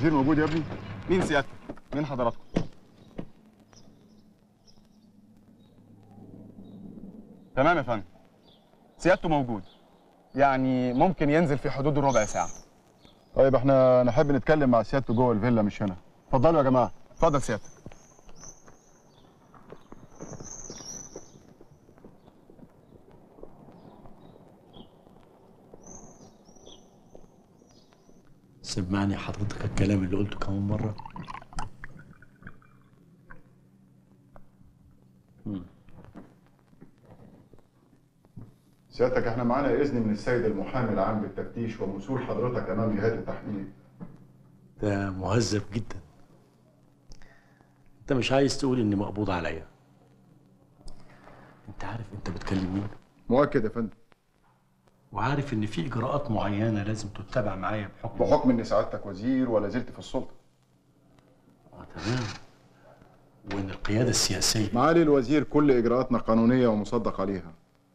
الوزير موجود يا ابني مين سيادتك؟ مين حضراتكم؟ تمام يا فندم سيادته موجود يعني ممكن ينزل في حدود ربع ساعة طيب احنا نحب نتكلم مع سيادته جوه الفيلا مش هنا اتفضلوا يا جماعه اتفضل سيادتك سمعني حضرتك الكلام اللي قلته كمان مرة سيادتك احنا معانا اذن من السيد المحامي العام بالتفتيش ومسؤول حضرتك امام جهات التحقيق ده مهذب جدا انت مش عايز تقول اني مقبوض عليا انت عارف انت بتكلم مين مؤكد يا فندم وعارف ان في اجراءات معينه لازم تتبع معايا بحكم بحكم ان سعادتك وزير ولا زلت في السلطه اه تمام وان القياده السياسيه معالي الوزير كل اجراءاتنا قانونيه ومصدق عليها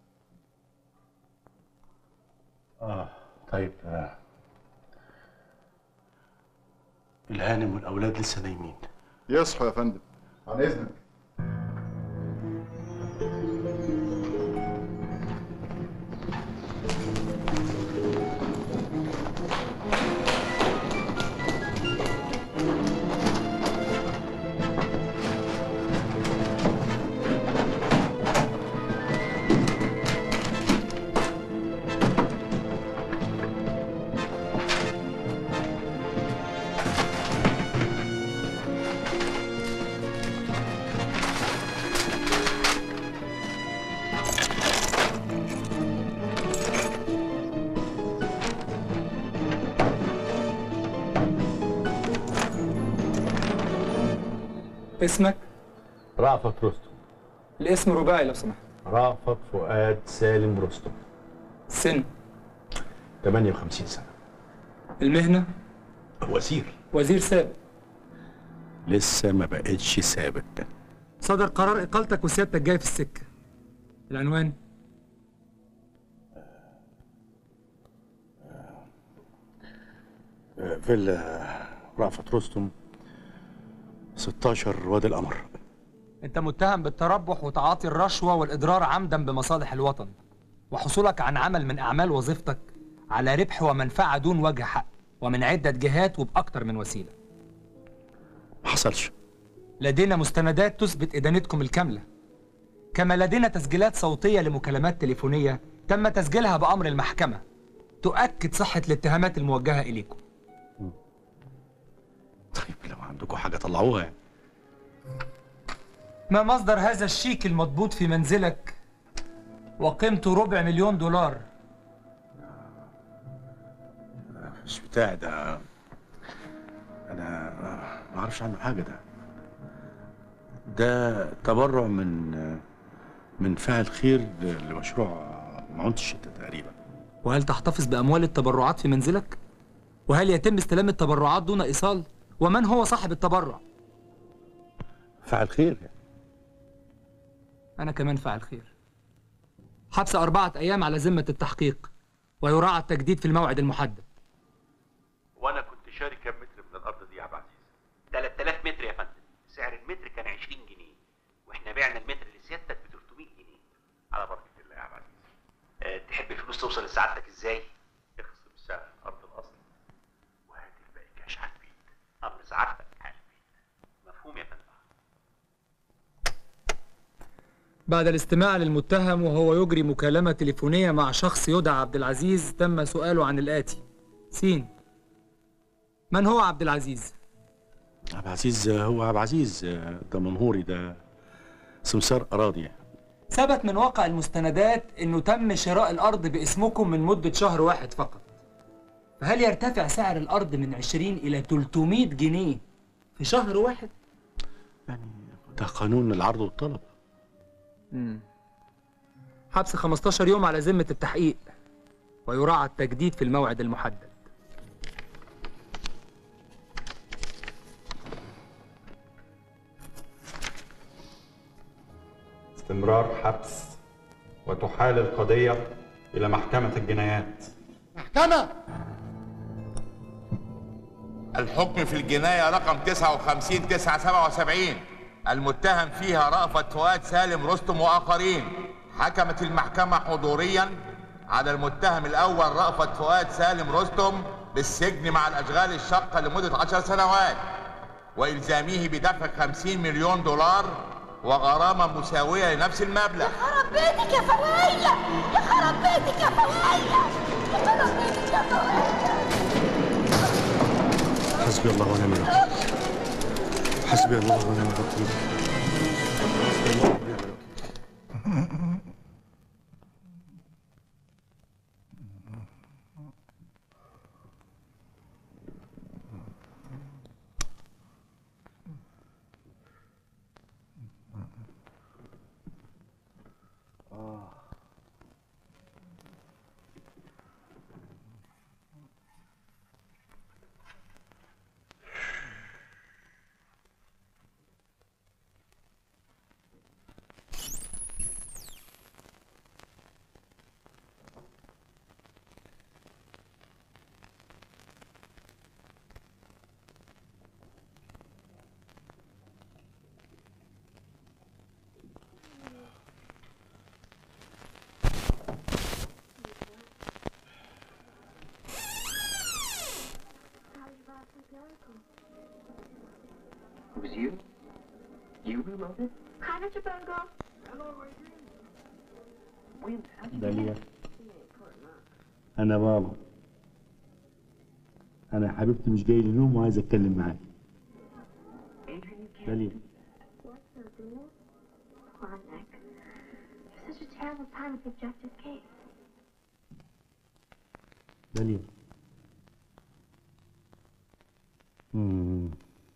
اه طيب آه. الهانم والاولاد لسه نايمين يصحوا يا فندم عن اذنك اسمك رأفت رستم الاسم رباعي لو سمحت رأفت فؤاد سالم رستم السن 58 سنة المهنة وزير وزير سابق لسه ما بقتش سابق صدر قرار اقالتك وسيادتك جاي في السكة العنوان آه، فيلا رأفت رستم 16 وادي القمر انت متهم بالتربح وتعاطي الرشوة والاضرار عمدا بمصالح الوطن وحصولك عن عمل من اعمال وظيفتك على ربح ومنفعة دون وجه حق ومن عدة جهات وبأكتر من وسيلة ما حصلش لدينا مستندات تثبت إدانتكم الكاملة كما لدينا تسجيلات صوتية لمكالمات تليفونية تم تسجيلها بأمر المحكمة تؤكد صحة الاتهامات الموجهة إليكم طيب لو عندكم حاجه طلعوها يعني. ما مصدر هذا الشيك المضبوط في منزلك وقيمته ربع مليون دولار مش بتاعي ده انا ما اعرفش عنه حاجه ده ده تبرع من من فاعل خير لمشروع معونة الشتاء تقريبا وهل تحتفظ بأموال التبرعات في منزلك؟ وهل يتم استلام التبرعات دون إيصال؟ ومن هو صاحب التبرع؟ فاعل خير يعني. أنا كمان فاعل خير حبس أربعة أيام على ذمة التحقيق ويراعى التجديد في الموعد المحدد وانا كنت شاري كام متر من الارض دي يا عبد العزيز 3000 متر يا فندم سعر المتر كان 20 جنيه واحنا بعنا المتر لسيادتك ب 300 جنيه على بركه الله يا عبد العزيز أه تحب الفلوس توصل لسعادتك ازاي اخصم سعر ارض الاصل وهات الباقي كاش على البيت امر سعادتك على البيت مفهوم يا فندم بعد الاستماع للمتهم وهو يجري مكالمة تليفونية مع شخص يدعى عبد العزيز تم سؤاله عن الآتي سين من هو عبد العزيز؟ عبد العزيز هو عبد العزيز ده منهوري ده سمسار اراضي ثبت من واقع المستندات انه تم شراء الارض باسمكم من مدة شهر واحد فقط فهل يرتفع سعر الارض من 20 الى 300 جنيه في شهر واحد؟ يعني ده قانون العرض والطلب حبس 15 يوم على ذمة التحقيق ويراعى التجديد في الموعد المحدد استمرار حبس وتحال القضية إلى محكمة الجنايات محكمه الحكم في الجناية رقم 59 977 المتهم فيها رأفت فؤاد سالم رستم وآخرين حكمت المحكمة حضوريا على المتهم الأول رأفت فؤاد سالم رستم بالسجن مع الأشغال الشاقة لمدة 10 سنوات وإلزامه بدفع 50 مليون دولار وغرامة مساوية لنفس المبلغ خرب بيتك يا فوية يا خرب بيتك يا فوية يا خرب بيتك يا فوية حسبي الله ونعم الوكيل حسبي الله ونعم الوكيل حسبي الله ونعم الوكيل It was you? You wrote it? Hi, Mr. Bungle. When? How'd you داليا أنا بابا أنا يا حبيبتي مش جاي لي نوم وعايز أتكلم معاك Adrian, you can't. داليا What's so dear? Klondike. You're such a terrible time with the objective case. داليا مم.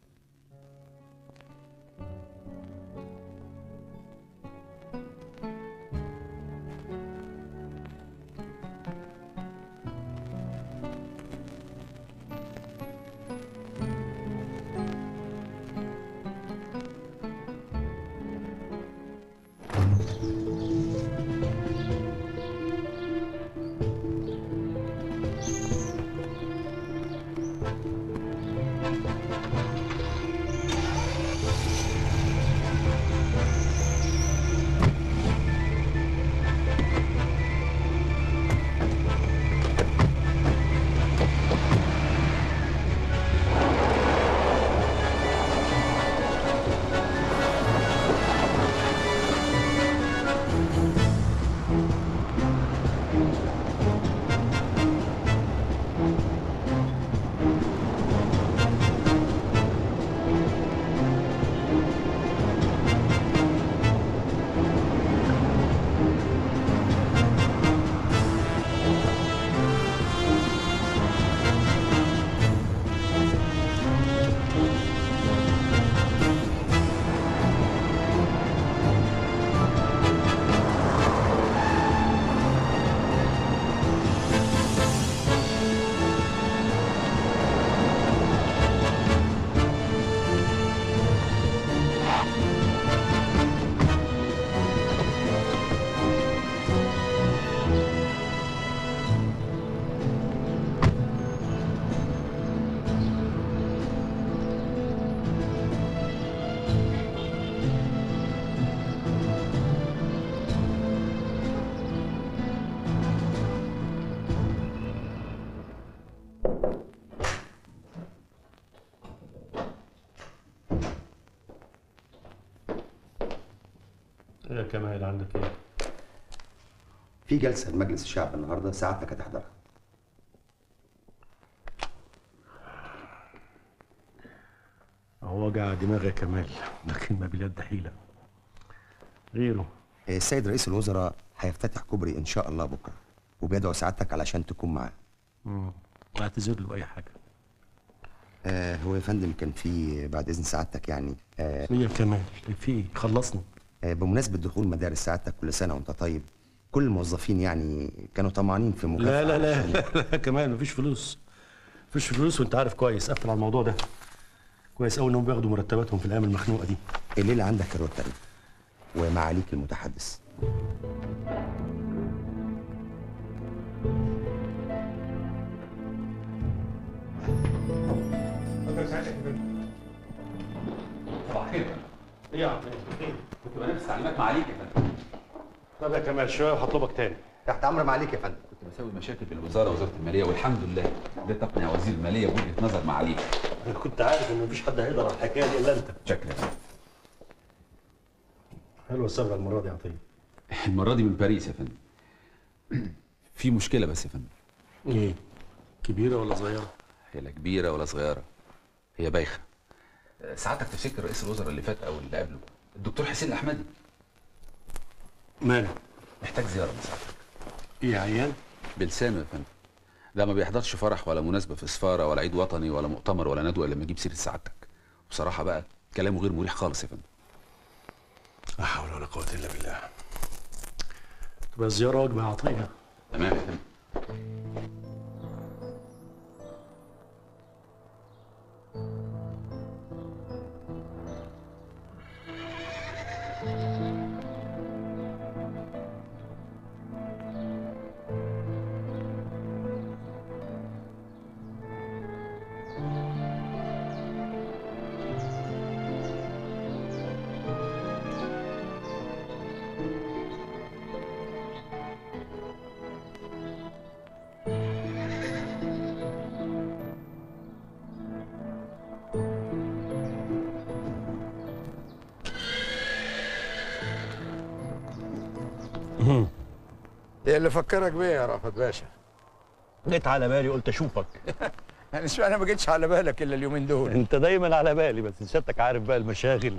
ايه يا كمال عندك ايه؟ في جلسة لمجلس الشعب النهاردة ساعتك هتحضرها هو وجع دماغي يا كمال لكن ما باليد حيلة غيره السيد رئيس الوزراء هيفتتح كوبري إن شاء الله بكرة وبيدعو سعادتك علشان تكون معاه مم. اعتذر له بأي حاجة آه هو يا فندم كان في بعد إذن سعادتك يعني آه ايه يا كمال في ايه خلصني آه بمناسبة دخول مدارس سعادتك كل سنة وأنت طيب كل الموظفين يعني كانوا طمعانين في مكافأة لا لا لا عشان- لا, لا كمان مفيش فلوس مفيش فلوس وانت عارف كويس قفل على الموضوع ده كويس قوي انهم بياخدوا مرتباتهم في الايام المخنوقه دي الليلة عندك الروتري ومعاليك المتحدث صباح الخير ايه يا عم كنت بنفس تعليمات معاليك يا فندم طب يا كمال شويه وهطلبك تاني تحت امر معاليك يا فندم كنت بسوي مشاكل بين الوزاره ووزاره الماليه والحمد لله ده تقنع وزير الماليه بوجهه نظر معاليك انا كنت عارف ان مفيش حد هيقدر على الحكايه دي الا انت شكرا حلوه الصبغه المره دي يا عطيه المره دي من باريس يا فندم في مشكله بس يا فندم ايه كبيره ولا صغيره هي لا كبيره ولا صغيره هي بايخه ساعتك تفتكر رئيس الوزراء اللي فات او اللي قبله الدكتور حسين الاحمدي ماله محتاج زياره من ساعتك ايه عيان بلسانه يا فندم ده ما بيحضرش فرح ولا مناسبه في سفاره ولا عيد وطني ولا مؤتمر ولا ندوه الا لما يجيب سيره سعادتك بصراحه بقى كلامه غير مريح خالص يا فندم لا حول ولا قوه الا بالله تبقى الزياره وجبه يا عطيه تمام يا فندم ايه اللي فكرك بيه يا رأفت باشا؟ جيت على بالي قلت اشوفك يعني اشمعنى انا ما جيتش على بالك الا اليومين دول انت دايما على بالي بس سيادتك عارف بقى المشاغل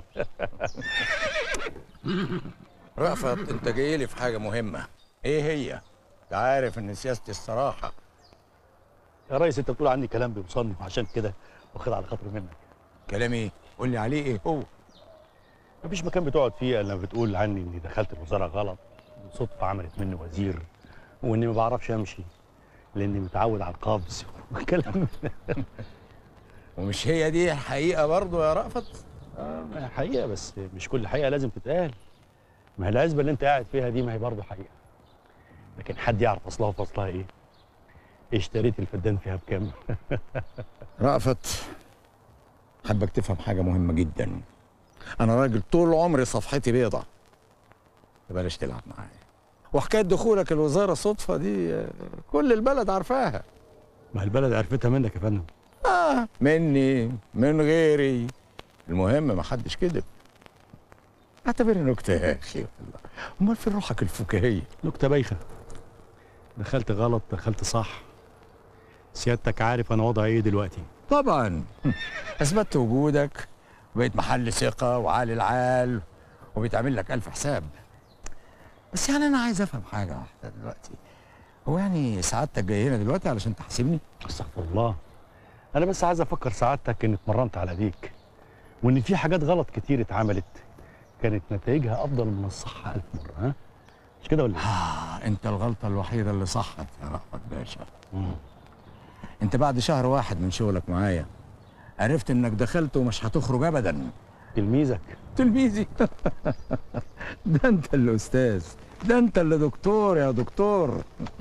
رأفت انت جاي لي في حاجه مهمه ايه هي؟ انت عارف ان سياستي الصراحه يا ريس انت بتقول عني كلام بيوصلني عشان كده واخد على خاطري منك كلام ايه؟ قول لي عليه ايه هو؟ مفيش مكان بتقعد فيه الا لما بتقول عني اني دخلت الوزاره غلط صدفه عملت مني وزير واني ما بعرفش امشي لاني متعود على القفز وكلام ومش هي دي حقيقه برضه يا رأفت؟ آه حقيقه بس مش كل حقيقه لازم تتقال ما هي العزبه اللي انت قاعد فيها دي ما هي برضه حقيقه لكن حد يعرف اصلها وفصلها ايه اشتريت الفدان فيها بكام رأفت حابك تفهم حاجه مهمه جدا انا راجل طول عمري صفحتي بيضة بلاش تلعب معايا وحكايه دخولك الوزاره صدفه دي آه، كل البلد عارفاها ما هي البلد عرفتها منك يا فندم اه مني من غيري المهم ما حدش كذب اعتبرها نكته يا اخي والله امال فين روحك الفكاهيه نكته بايخه دخلت غلط دخلت صح سيادتك عارف انا وضعي ايه دلوقتي طبعا اثبتت وجودك وبقيت محل ثقه وعالي العال وبيتعمل لك الف حساب بس يعني انا عايز افهم حاجه واحده دلوقتي هو يعني سعادتك جاي هنا دلوقتي علشان تحاسبني استغفر الله انا بس عايز افكر سعادتك اني اتمرنت على ايديك وان في حاجات غلط كتير اتعملت كانت نتائجها افضل من الصح الف مره ها مش كده ولا ايه آه انت الغلطه الوحيده اللي صحت يا رأفت باشا انت بعد شهر واحد من شغلك معايا عرفت انك دخلت ومش هتخرج ابدا تلميذك تلميذي ده انت اللي استاذ ده انت اللي دكتور يا دكتور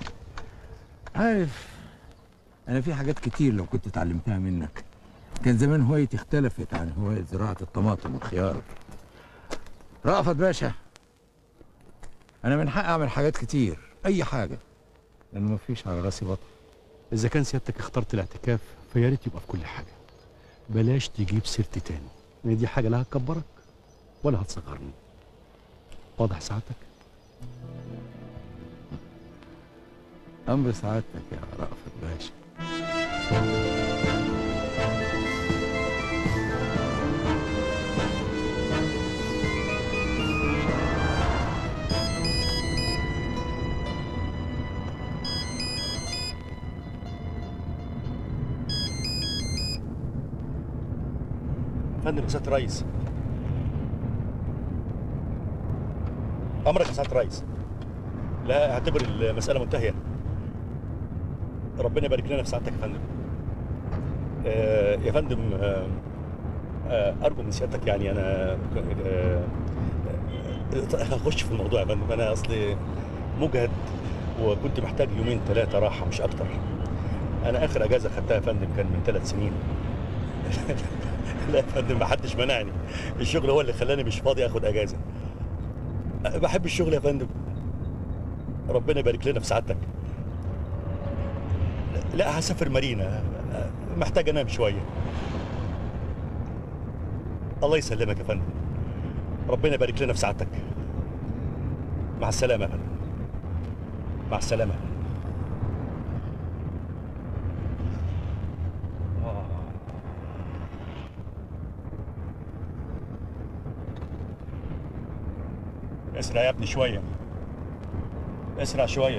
عارف انا في حاجات كتير لو كنت اتعلمتها منك كان زمان هوايتي اختلفت عن هواية زراعة الطماطم والخيار رأفت باشا انا من حقي اعمل حاجات كتير اي حاجة لان مفيش على راسي بطل اذا كان سيادتك اخترت الاعتكاف فيا ريت يبقى في كل حاجه بلاش تجيب سيرتي تاني لان دي حاجه لا هتكبرك ولا هتصغرني واضح سعادتك امر سعادتك يا رأفت باشا فندم يا سياده الرئيس امرك يا سياده الرئيس لا اعتبر المساله منتهيه ربنا يبارك لنا في سعادتك يا فندم آه يا فندم آه آه ارجو من سيادتك يعني انا آه آه هخش في الموضوع يا فندم انا اصلي مجهد وكنت محتاج يومين ثلاثه راحه مش اكتر انا اخر اجازه خدتها يا فندم كان من ثلاث سنين لا يا فندم ما حدش منعني الشغل هو اللي خلاني مش فاضي اخد اجازه بحب الشغل يا فندم ربنا يبارك لنا في سعادتك لا هسافر مارينا محتاج انام شويه الله يسلمك يا فندم ربنا يبارك لنا في سعادتك مع السلامه يا فندم مع السلامه اسرع يا ابني شويه اسرع شويه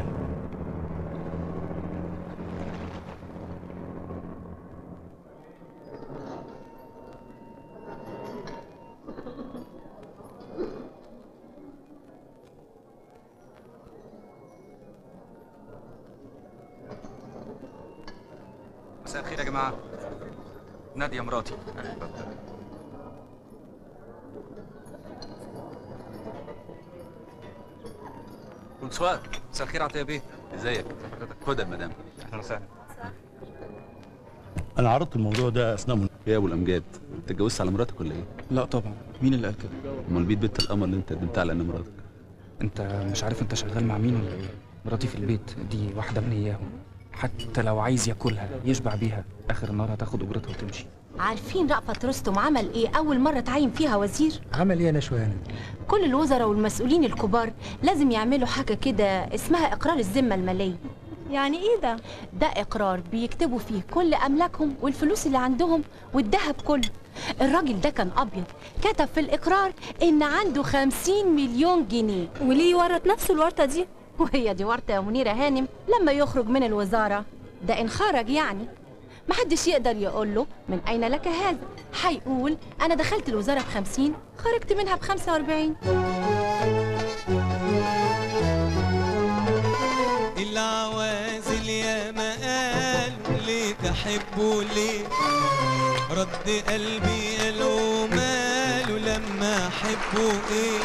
مساء الخير يا جماعة نادية مراتي بونسوار مساء الخير عطية بيه ازيك خد يا مدام اهلا وسهلا انا عرضت الموضوع ده اثناء من... يا ابو الامجاد انت اتجوزت على مراتك ولا ايه؟ لا طبعا مين اللي قال كده امال البيت بنت القمر اللي انت قدمتها على ان مراتك انت مش عارف انت شغال مع مين ولا ايه مراتي في البيت دي واحدة من اياهم حتى لو عايز ياكلها يشبع بيها اخر النهار هتاخد اجرتها وتمشي عارفين رأفت رستم عمل ايه أول مرة تعين فيها وزير؟ عمل ايه يا نشوان كل الوزراء والمسؤولين الكبار لازم يعملوا حاجة كده اسمها إقرار الذمة المالية يعني ايه ده؟ ده إقرار بيكتبوا فيه كل أملاكهم والفلوس اللي عندهم والذهب كله الراجل ده كان أبيض كتب في الإقرار إن عنده خمسين مليون جنيه وليه يورط نفسه الورطة دي؟ وهي دي ورطة يا منيرة هانم لما يخرج من الوزارة ده إن خرج يعني محدش يقدر يقول له من أين لك هذا هيقول أنا دخلت الوزارة بخمسين خرجت منها بخمسة وأربعين العوازل يا ما قالوا ليه تحبوا ليه رد قلبي قالوا ماله لما احبه ايه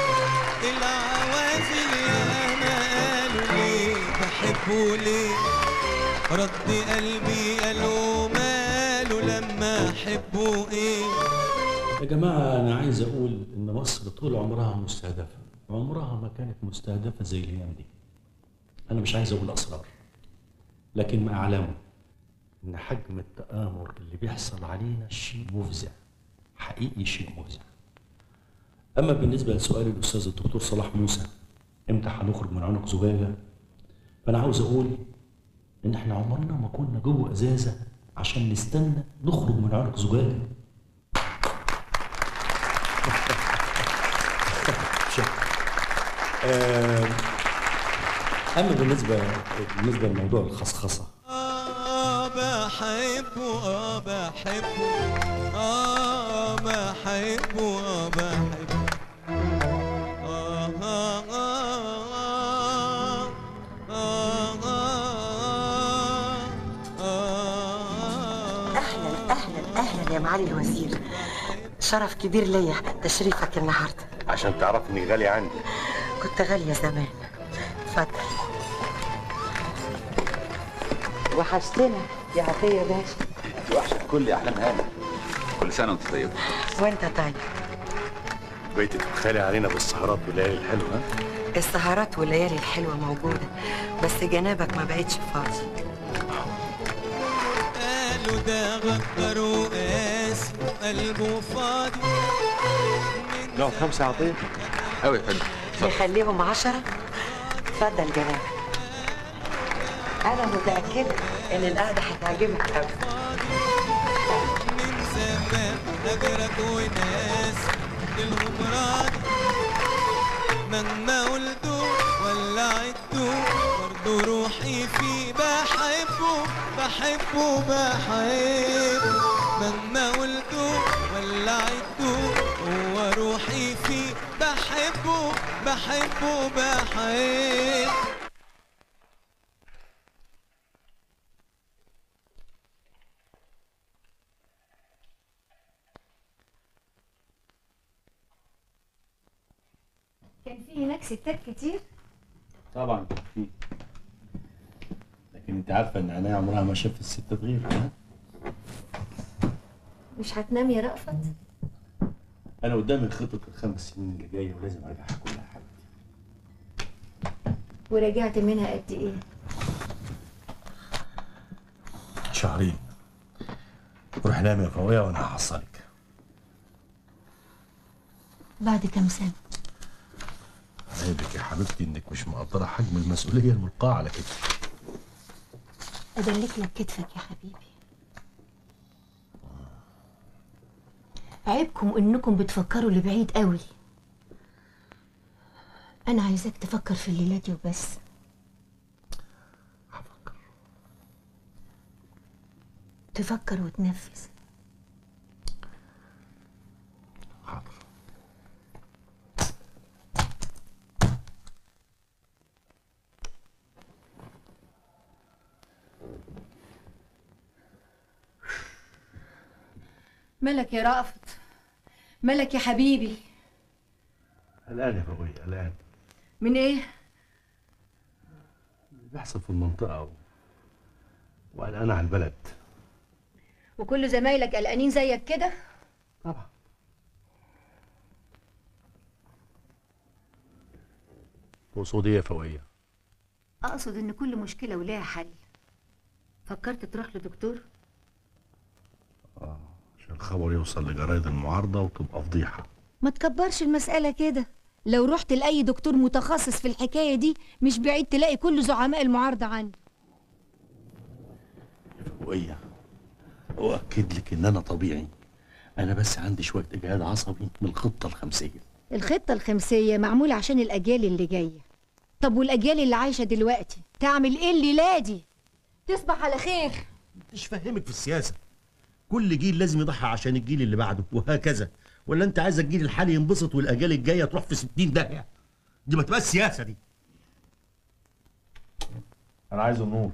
العوازل يا ما قالوا ليه تحبوا ليه رد قلبي قالوا ماله لما احبه ايه يا جماعة أنا عايز أقول إن مصر طول عمرها مستهدفة عمرها ما كانت مستهدفة زي الأيام دي أنا مش عايز أقول أسرار لكن ما أعلمه إن حجم التآمر اللي بيحصل علينا شيء مفزع حقيقي شيء مفزع أما بالنسبة لسؤال الأستاذ الدكتور صلاح موسى إمتى هنخرج من عنق زجاجة فأنا عاوز أقول إن إحنا عمرنا ما كنا جوه إزازة عشان نستنى نخرج من عنق زجاجة آه، اما بالنسبه بالنسبه لموضوع الخصخصه آه بحبه آه بحبه آه بحبه آه بحبه آه آه آه آه آه اهلا اهلا اهلا يا معالي الوزير شرف كبير ليا تشريفك النهارده عشان تعرف اني غالي عندي كنت غاليه زمان اتفضل وحشتنا يا عطيه باشا انت وحشه كل احلام هاني كل سنه وانت طيب وانت طيب بقيت تتخيلي علينا بالسهرات والليالي الحلوه ها؟ السهرات والليالي الحلوه موجوده بس جنابك ما بقتش فاضي قالوا ده غدر وقاسي وقلبه فاضي نقعد خمسه يا عطيه قوي يا فندم نخليهم عشرة اتفضل جنابك انا متاكده ان القعده هتعجبك قوي من زمان نجرك وناس لهم راضي مهما قلتوا ولا عدتوا برضه روحي فيه بحبه بحبه بحبه مهما قلتوا ولا عدتوا هو روحي فيه بحبه بحبه بحبه كان في هناك ستات كتير طبعا في لكن انت عارفه ان عينيا عمرها ما شافت الست تغير ها مش هتنام يا رأفت انا قدامي خطه الخمس سنين اللي جايه ولازم ارجعها كلها حاجه ورجعت منها قد ايه شهرين روح نام يا فويه وانا هحصلك بعد كام سنة عيبك يا حبيبتي انك مش مقدره حجم المسؤوليه الملقاه على كتفي أدلك لك كتفك يا حبيبي عيبكم إنكم بتفكروا لبعيد قوي أنا عايزاك تفكر في الليلة دي وبس تفكر وتنفذ مالك يا رأفت مالك يا حبيبي قلقان يا فويه قلقان من ايه اللي بيحصل في المنطقه و... وقلقان على البلد وكل زمايلك قلقانين زيك كده تقصدي ايه يا فويه اقصد ان كل مشكله ولها حل فكرت تروح لدكتور عشان الخبر يوصل لجرايد المعارضه وتبقى فضيحه ما تكبرش المسألة كده لو رحت لأي دكتور متخصص في الحكاية دي مش بعيد تلاقي كل زعماء المعارضة عندي فويه اؤكد لك ان انا طبيعي انا بس عندي شويه اجهاد عصبي من الخطه الخمسيه الخطة الخمسية معمولة عشان الأجيال اللي جاية طب والأجيال اللي عايشة دلوقتي تعمل إيه الليلة دي تصبح على خير مش فاهمك في السياسه كل جيل لازم يضحي عشان الجيل اللي بعده وهكذا ولا انت عايز الجيل الحالي ينبسط والاجيال الجايه تروح في 60 داهيه دي ما تبقاش سياسه دي انا عايز النور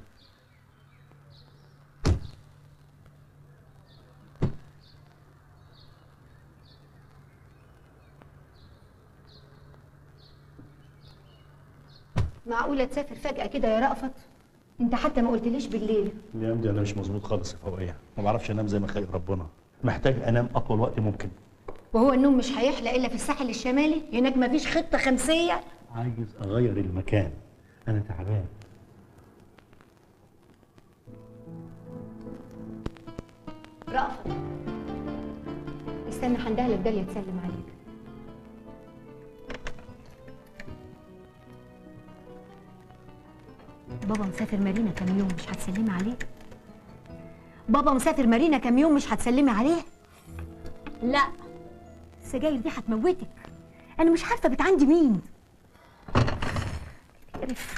معقولة تسافر فجأة كده يا رأفت انت حتى ما قلتليش بالليل الايام دي انا مش مظبوط خالص يا فوقيه ما بعرفش انام زي ما خلق ربنا محتاج انام اطول وقت ممكن وهو النوم مش هيحلى إلا في الساحل الشمالي هناك مفيش خطة خمسية عايز اغير المكان انا تعبان رأفت استنى هندهلك داليا تسلم عليك بابا مسافر مارينا كام يوم مش هتسلمي عليه بابا مسافر مارينا كام يوم مش هتسلمي عليه لا السجاير دي هتموتك انا مش عارفه بيت عندي مين قرف.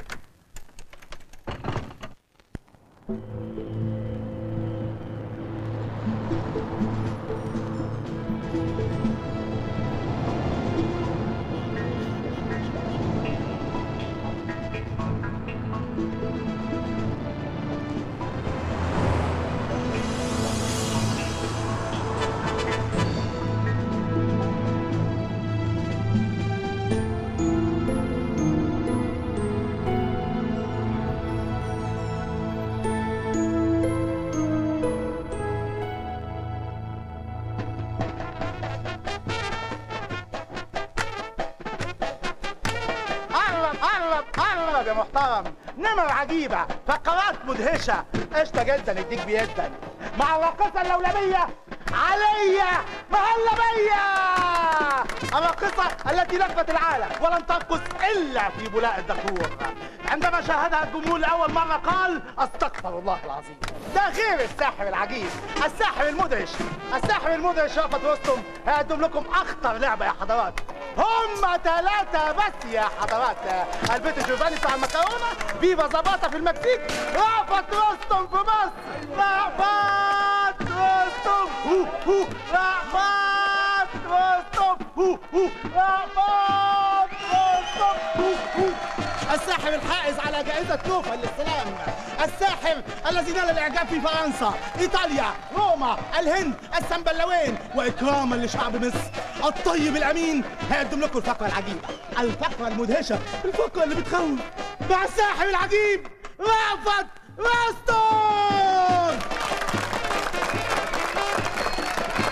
قرب قرب قرب يا محترم نمر عجيبة فقرات مدهشة قشطة جدا يديك بيدا مع الراقصة اللولبية عليا مهلبية الراقصة التي لفت العالم ولم ترقص إلا في بولاء الدكور عندما شاهدها الجمهور لأول مرة قال استغفر الله العظيم ده غير الساحر العجيب الساحر المدهش الساحر المدهش رأفت رستم هيقدم لكم أخطر لعبة يا حضرات هم ثلاثة بس يا حضرات البيت جوفاني بتاع المكرونة فيفا زباطة في المكسيك رأفت رستم في مصر رأفت رستم هو هو رأفت رستم هو هو رأفت رستم هو هو الساحر الحائز على جائزة نوبل للسلام الساحر الذي نال الإعجاب في فرنسا إيطاليا روما الهند السنبلاوين وإكراما لشعب مصر الطيب الأمين هيقدم لكم الفقرة العجيبة الفقرة المدهشة الفقرة اللي بتخوف مع الساحر العجيب رأفت رستم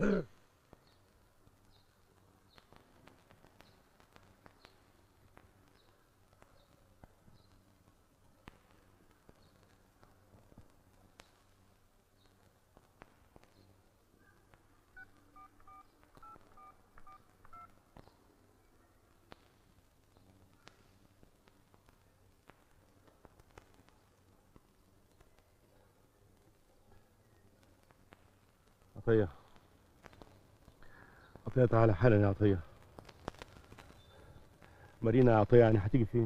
عطية عطية تعالى حالا يا عطية مارينا يا عطية يعني هتيجي فين؟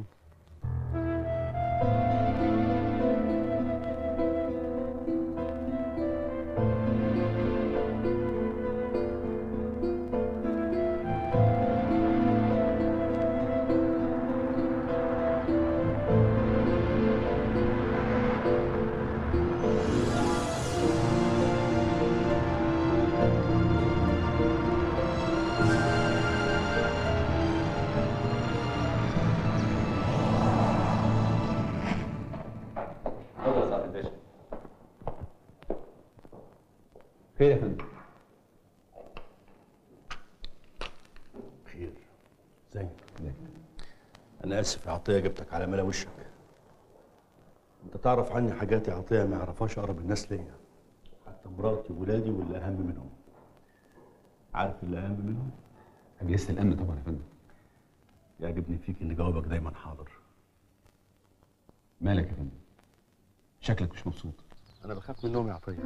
اتفضل يا سعاده الباشا خير يا فندم خير ازيك انا اسف يا عطيه جبتك على ملا وشك انت تعرف عني حاجات يا عطيه ما يعرفهاش اقرب الناس ليا حتى مراتي وولادي واللي اهم منهم عارف اللي اهم منهم اجهزه الامن طبعا يا فندم يعجبني فيك ان جوابك دايما حاضر مالك يا فندم شكلك مش مبسوط انا بخاف منهم يا عطيه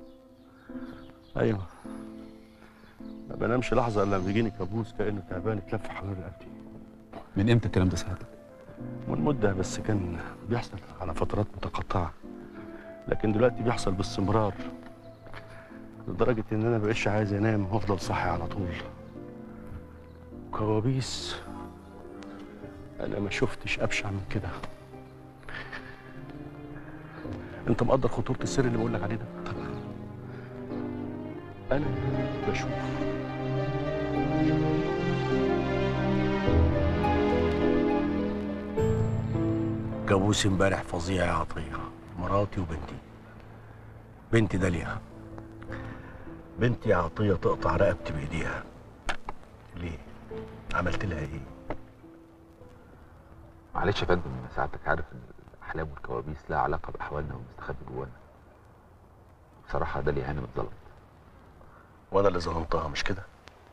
ايوه ما بنامش لحظه الا لما بيجيني كابوس كانه تعبان اتلف حوالين رقبتي من امتى الكلام ده سعادتك من مده بس كان بيحصل على فترات متقطعه لكن دلوقتي بيحصل باستمرار لدرجه ان انا مبقتش عايز انام وافضل صاحي على طول كوابيس انا ما شفتش ابشع من كده انت مقدر خطوره السر اللي بقول لك عليه ده طبعا انا بشوف كابوس امبارح فظيع يا عطيه مراتي وبنتي بنتي داليا بنتي يا عطيه تقطع رقبتي بايديها ليه عملت لها ايه معلش يا فندم سعادتك عارف ان الاحلام والكوابيس لها علاقه باحوالنا والمستخبي جوانا بصراحه ده لي انا متظلم وانا اللي ظلمتها مش كده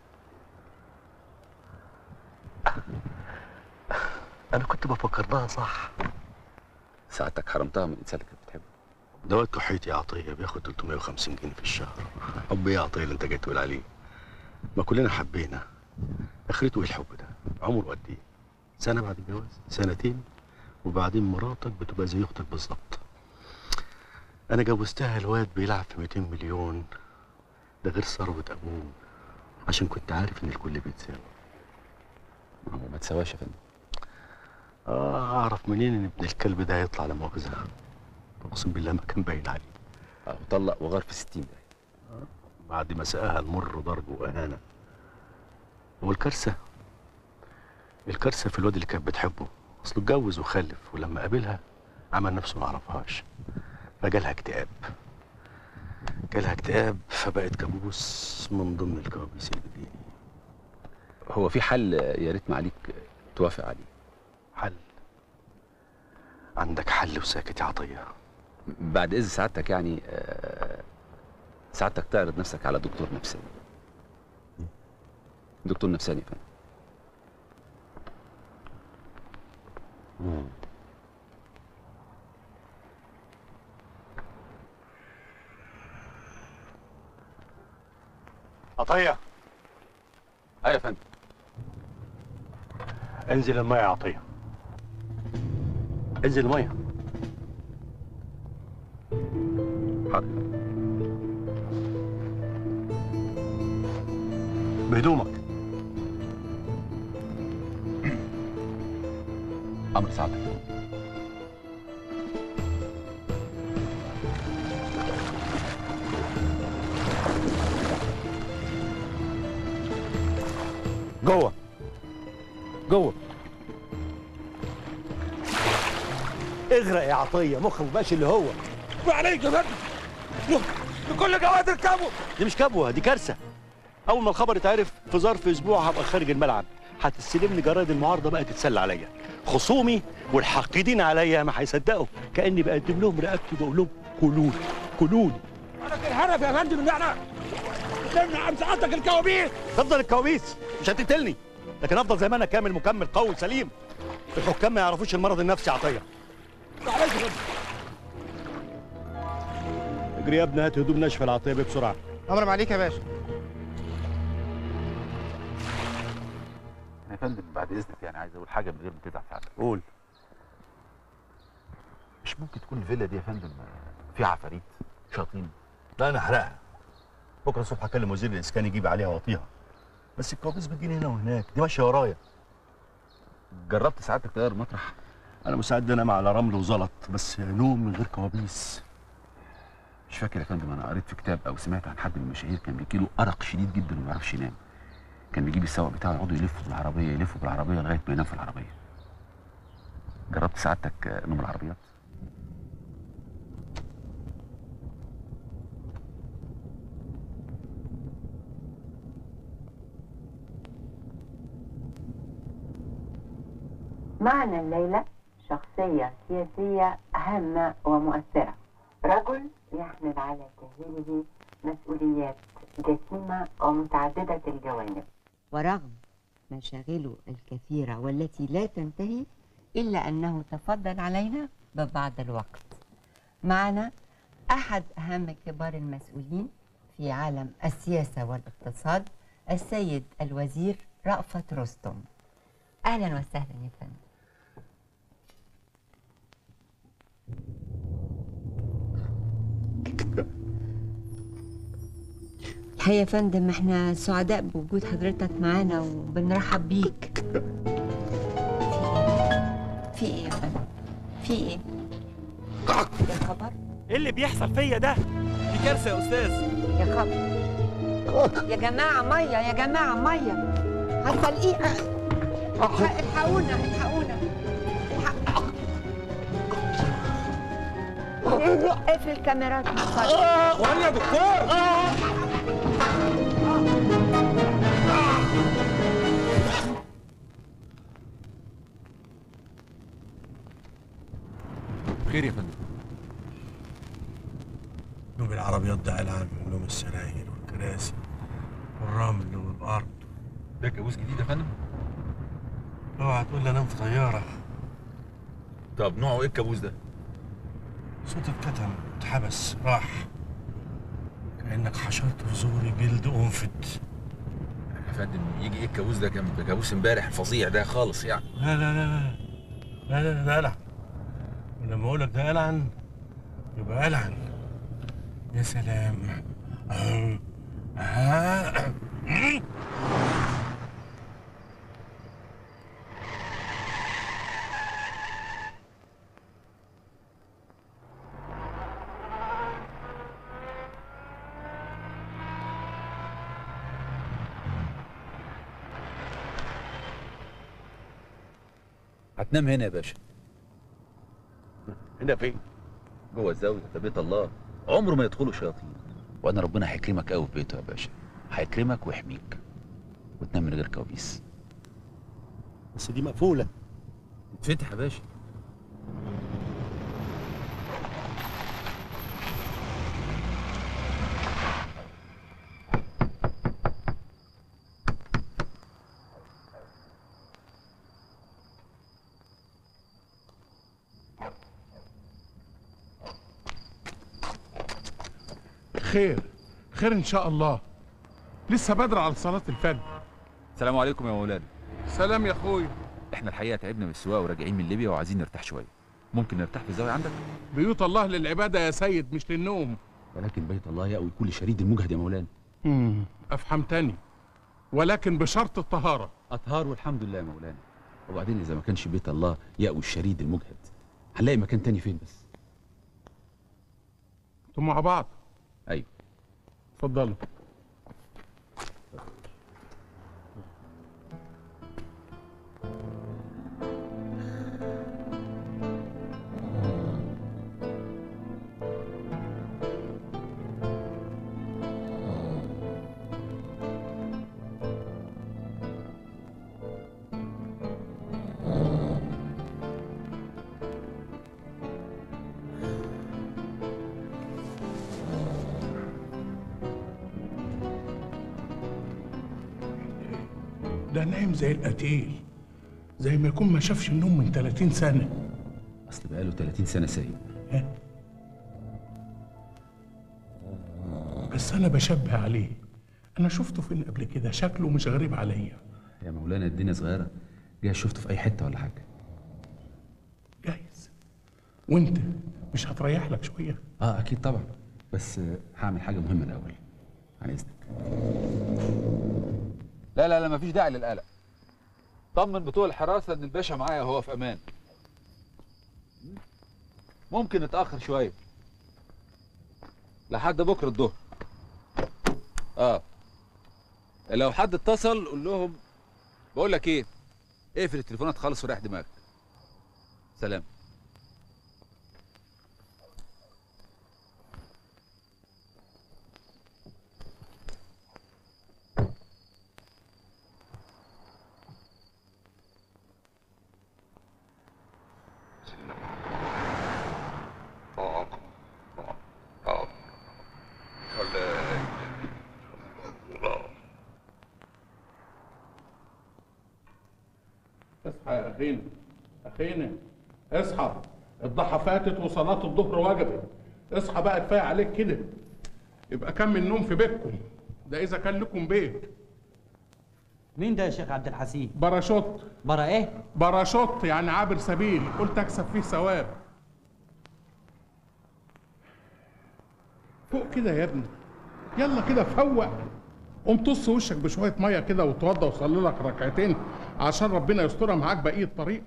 انا كنت بفكر لها صح سعادتك حرمتها من الانسان اللي كانت بتحبه دواء كحيت يا عطيه بياخد 350 جنيه في الشهر حب ايه يا عطيه اللي انت جاي تقول عليه ما كلنا حبينا اخرته ايه الحب ده عمره قد ايه سنه بعد الجواز سنتين وبعدين مراتك بتبقى زي اختك بالظبط انا جوزتها الواد بيلعب في 200 مليون ده غير ثروه ابوه عشان كنت عارف ان الكل بيتساوي ما هو ما تسواش يا فندم اه اعرف منين ان ابن الكلب ده هيطلع لا مؤاخذه اقسم بالله ما كان باين عليه اه وطلق وغار في 60 دقيقه بعد ما سقاها المر ضرب واهانه والكارثه الكارثه في الواد اللي كانت بتحبه اصله اتجوز وخلف ولما قابلها عمل نفسه ما عرفهاش فجالها اكتئاب جالها اكتئاب فبقت كابوس من ضمن الكوابيس اللي بتجيني هو في حل يا ريت معاليك توافق عليه حل عندك حل وساكت يا عطيه بعد اذن سعادتك يعني آه، سعادتك تعرض نفسك على دكتور نفساني دكتور نفساني يا فندم عطيه ايوه يا فندم انزل الميه يا عطيه انزل الميه بهدومك امر سعادتك جوه جوه اغرق يا عطيه مخك مبقاش اللي هو عليك يا فندم كل جواد اركبوا دي مش كبوه دي كارثه اول ما الخبر اتعرف في ظرف اسبوع هبقى خارج الملعب هتستلمني جرايد المعارضه بقى تتسلى عليا خصومي والحاقدين عليا ما هيصدقوا كاني بقدم لهم رقبتي وبقول لهم كلوني كلوني انا الهدف يا فندم ان احنا نمنع عن سعادتك الكوابيس تفضل الكوابيس مش هتقتلني لكن افضل زي ما انا كامل مكمل قوي سليم الحكام ما يعرفوش المرض النفسي عطيه معلش يا فندم اجري يا ابني هات هدوم ناشفه العطيه بيه بسرعه امر عليك يا باشا يا فندم بعد اذنك يعني عايز اقول حاجه من غير ما تزعل ساعتك قول مش ممكن تكون الفيلا دي يا فندم فيها عفاريت شياطين لا انا احرقها بكره الصبح اكلم وزير الاسكان يجيب عليها واطيها بس الكوابيس بتجيني هنا وهناك دي ماشيه ورايا جربت ساعتك تغير مطرح انا مستعد انام على رمل وزلط بس نوم من غير كوابيس مش فاكر يا فندم انا قريت في كتاب او سمعت عن حد من المشاهير كان بيجي له ارق شديد جدا وما يعرفش ينام كان بيجيب السواق بتاعه يقعدوا يلفوا بالعربيه يلفوا بالعربيه لغايه ما ينام في العربيه جربت سعادتك آه، نوم العربيات معنا الليلة شخصية سياسية هامة ومؤثرة رجل يحمل على كاهله مسؤوليات جسيمة ومتعددة الجوانب ورغم مشاغله الكثيرة والتي لا تنتهي إلا أنه تفضل علينا ببعض الوقت معنا أحد أهم كبار المسؤولين في عالم السياسة والاقتصاد السيد الوزير رأفت رستم أهلا وسهلا يا فندم الحقيقة يا فندم احنا سعداء بوجود حضرتك معانا وبنرحب بيك في ايه يا فندم؟ في ايه؟ يا خبر؟ ايه اللي بيحصل فيا ده دي كارثه يا استاذ يا خبر يا جماعة مية يا جماعة مية هتلاقيه الحقونا الحقونا الحق- اقفل الكاميرات وهل يا دكتور خير يا فندم نوم العربيات ده قلعان من نوم السراير والكراسي والرمل والارض ده كابوس جديد يا فندم اوعى تقول لي انام في طياره طب نوعه ايه الكابوس ده صوت اتكتم اتحبس راح كانك حشرت في زوري جلد انفت يا فندم يجي ايه الكابوس ده كان كابوس امبارح الفظيع ده خالص يعني لا لا لا لا لا لا ده قلعن ولما اقول لك ده قلعن يبقى قلعن يا سلام آه. آه. هتنام هنا يا باشا هنا فين؟ جوه الزاويه ده بيت الله عمره ما يدخله شياطين وانا ربنا هيكرمك قوي في بيته يا باشا هيكرمك ويحميك وتنام من غير كوابيس بس دي مقفوله اتفتح يا باشا خير خير ان شاء الله لسه بدري على صلاة الفجر السلام عليكم يا مولانا سلام يا اخويا احنا الحقيقه تعبنا من السواقه وراجعين من ليبيا وعايزين نرتاح شويه ممكن نرتاح في الزاويه عندك بيوت الله للعبادة يا سيد مش للنوم ولكن بيت الله يأوي كل شريد المجهد يا مولانا امم افهمتني ولكن بشرط الطهارة اطهار والحمد لله يا مولانا وبعدين اذا ما كانش بيت الله يأوي الشريد المجهد هنلاقي مكان تاني فين بس انتوا مع بعض ايوه اتفضلوا ده نايم زي القتيل زي ما يكون ما شافش النوم من 30 سنه اصل بقاله 30 سنه سايب بس انا بشبه عليه انا شفته فين قبل كده شكله مش غريب عليا يا مولانا الدنيا صغيره جاي شفته في اي حته ولا حاجه جايز وانت مش هتريح لك شويه اه اكيد طبعا بس آه، هعمل حاجه مهمه الاول عن اذنك لا لا لا مفيش داعي للقلق طمن بتوع الحراسه ان الباشا معايا وهو في امان ممكن نتاخر شويه لحد بكره الظهر اه لو حد اتصل قول لهم بقول لك ايه اقفل التليفونات خالص وريح دماغك سلام اصحى يا اخينا اخينا اصحى الضحى فاتت وصلاة الظهر وجبت اصحى بقى كفايه عليك كده يبقى كم من نوم في بيتكم ده اذا كان لكم بيت مين ده يا شيخ عبد الحسين؟ باراشوت برا ايه؟ باراشوت يعني عابر سبيل قلت اكسب فيه ثواب فوق كده يا ابني يلا كده فوق قوم طص وشك بشويه ميه كده وتوضى وصلي لك ركعتين عشان ربنا يسترها معاك بقيه الطريق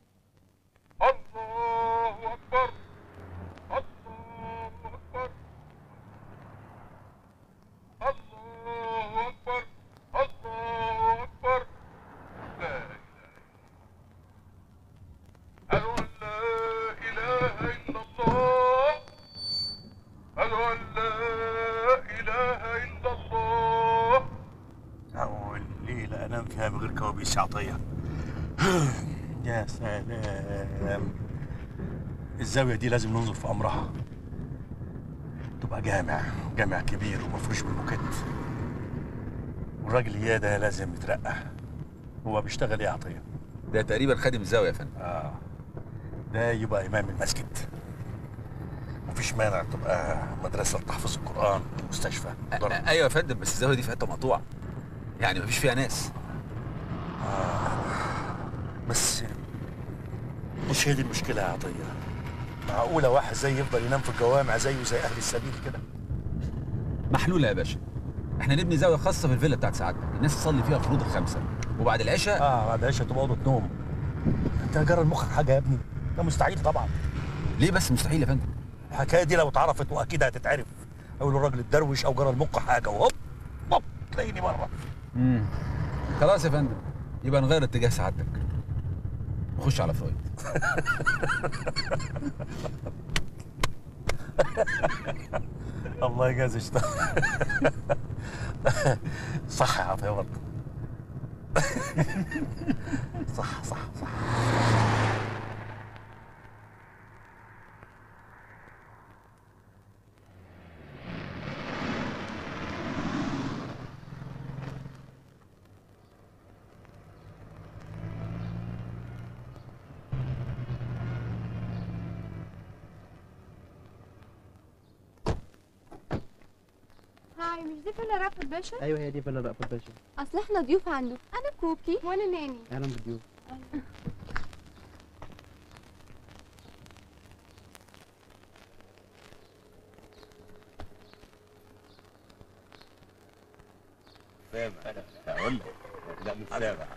أول ليلة أنام فيها من غير كوابيس يا عطية يا سلام الزاوية دي لازم ننظر في أمرها تبقى جامع جامع كبير ومفروش بالموكيت والراجل إياه ده لازم يترقى هو بيشتغل إيه يا عطية؟ ده تقريبا خادم الزاويه يا فندم آه ده يبقى إمام المسجد مفيش مانع تبقى مدرسة لتحفيظ القرآن ومستشفى ايوه يا فندم بس الزاويه دي في حته مقطوعه يعني مفيش فيها ناس بس مش هي دي المشكلة يا عطية معقولة واحد زي يفضل ينام في الجوامع زيه زي أهل السبيل كده محلوله يا باشا احنا نبني زاويه خاصه في الفيلا بتاعت سعادتك الناس تصلي فيها فروض الخمسه وبعد العشاء اه بعد العشاء تبقى اوضه نوم انت جرى مخك حاجه يا ابني ده مستحيل طبعا ليه بس مستحيل يا فندم الحكايه دي لو اتعرفت واكيد هتتعرف اقول الراجل الدرويش او جرى المخ حاجه وهوب هوب تلاقيني بره امم خلاص يا فندم يبقى نغير اتجاه سعادتك نخش على فرويد الله يجازي اشتغل صح يا عطيه برضه صح صح صح هاي مش دي فيلا رأفت باشا؟ ايوه هي دي فيلا رأفت باشا اصل احنا ضيوف عنده انا كوكي وانا ناني اهلا بالضيوف سامع انا هقول لك لا مش سامع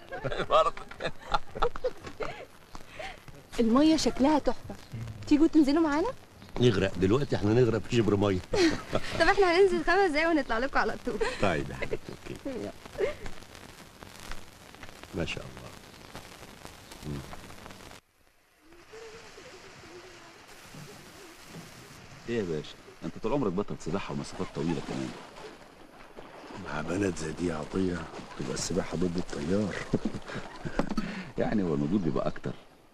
المية شكلها تحفة تيجوا تنزلوا معانا؟ نغرق دلوقتي احنا نغرق في شبر ميه طب احنا هننزل خمس دقايق ونطلع لكم على طول طيب يا حبيبتي اوكي ما شاء الله مم. ايه يا باشا انت طول عمرك بطل سباحه ومسافات طويله كمان مع بنات زي دي يا عطيه تبقى السباحه ضد التيار يعني هو المجهود بيبقى اكتر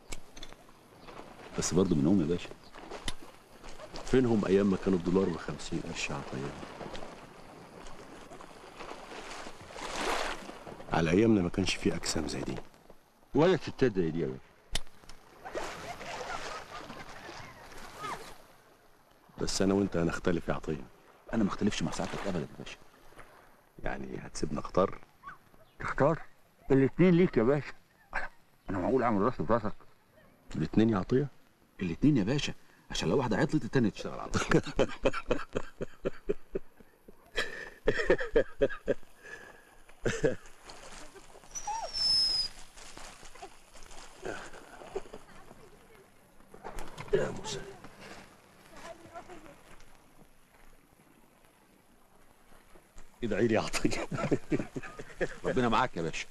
بس برضه منهم يا باشا فينهم ايام ما كان الدولار ب 50 قرش يا عطيه على ايامنا ما كانش فيه اجسام زي دي ولا ستات زي دي يا باشا بس انا وانت هنختلف يا عطيه انا ما اختلفش مع سعادتك ابدا يا باشا يعني هتسيبنا اختار تختار الاتنين ليك يا باشا انا معقول اعمل راسي براسك الاتنين يا عطيه الاتنين يا باشا عشان لو واحده عطلت التانيه تشتغل على طول يا موسى ادعي لي يا عطيه ربنا معاك يا باشا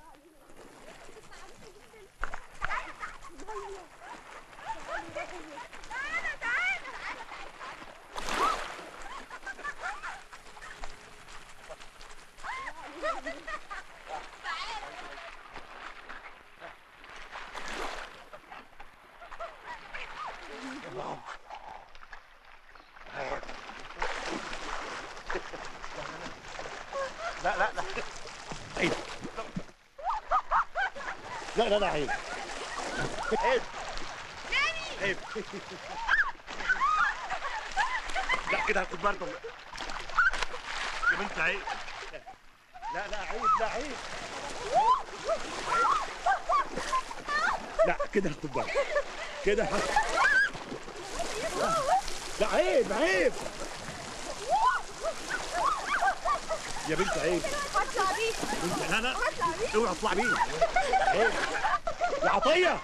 لا لا لا عيب لا لا لا عيب عيب عيب لا كده هاخد برضه يا بنت عيب لا لا عيب لا عيب لا كده هاخد برضه كده هاخد لا عيب عيب يا بنت عيب هطلع بيه بنت لا لا هطلع بيه اوعى اطلع بيه عيب يا عطيه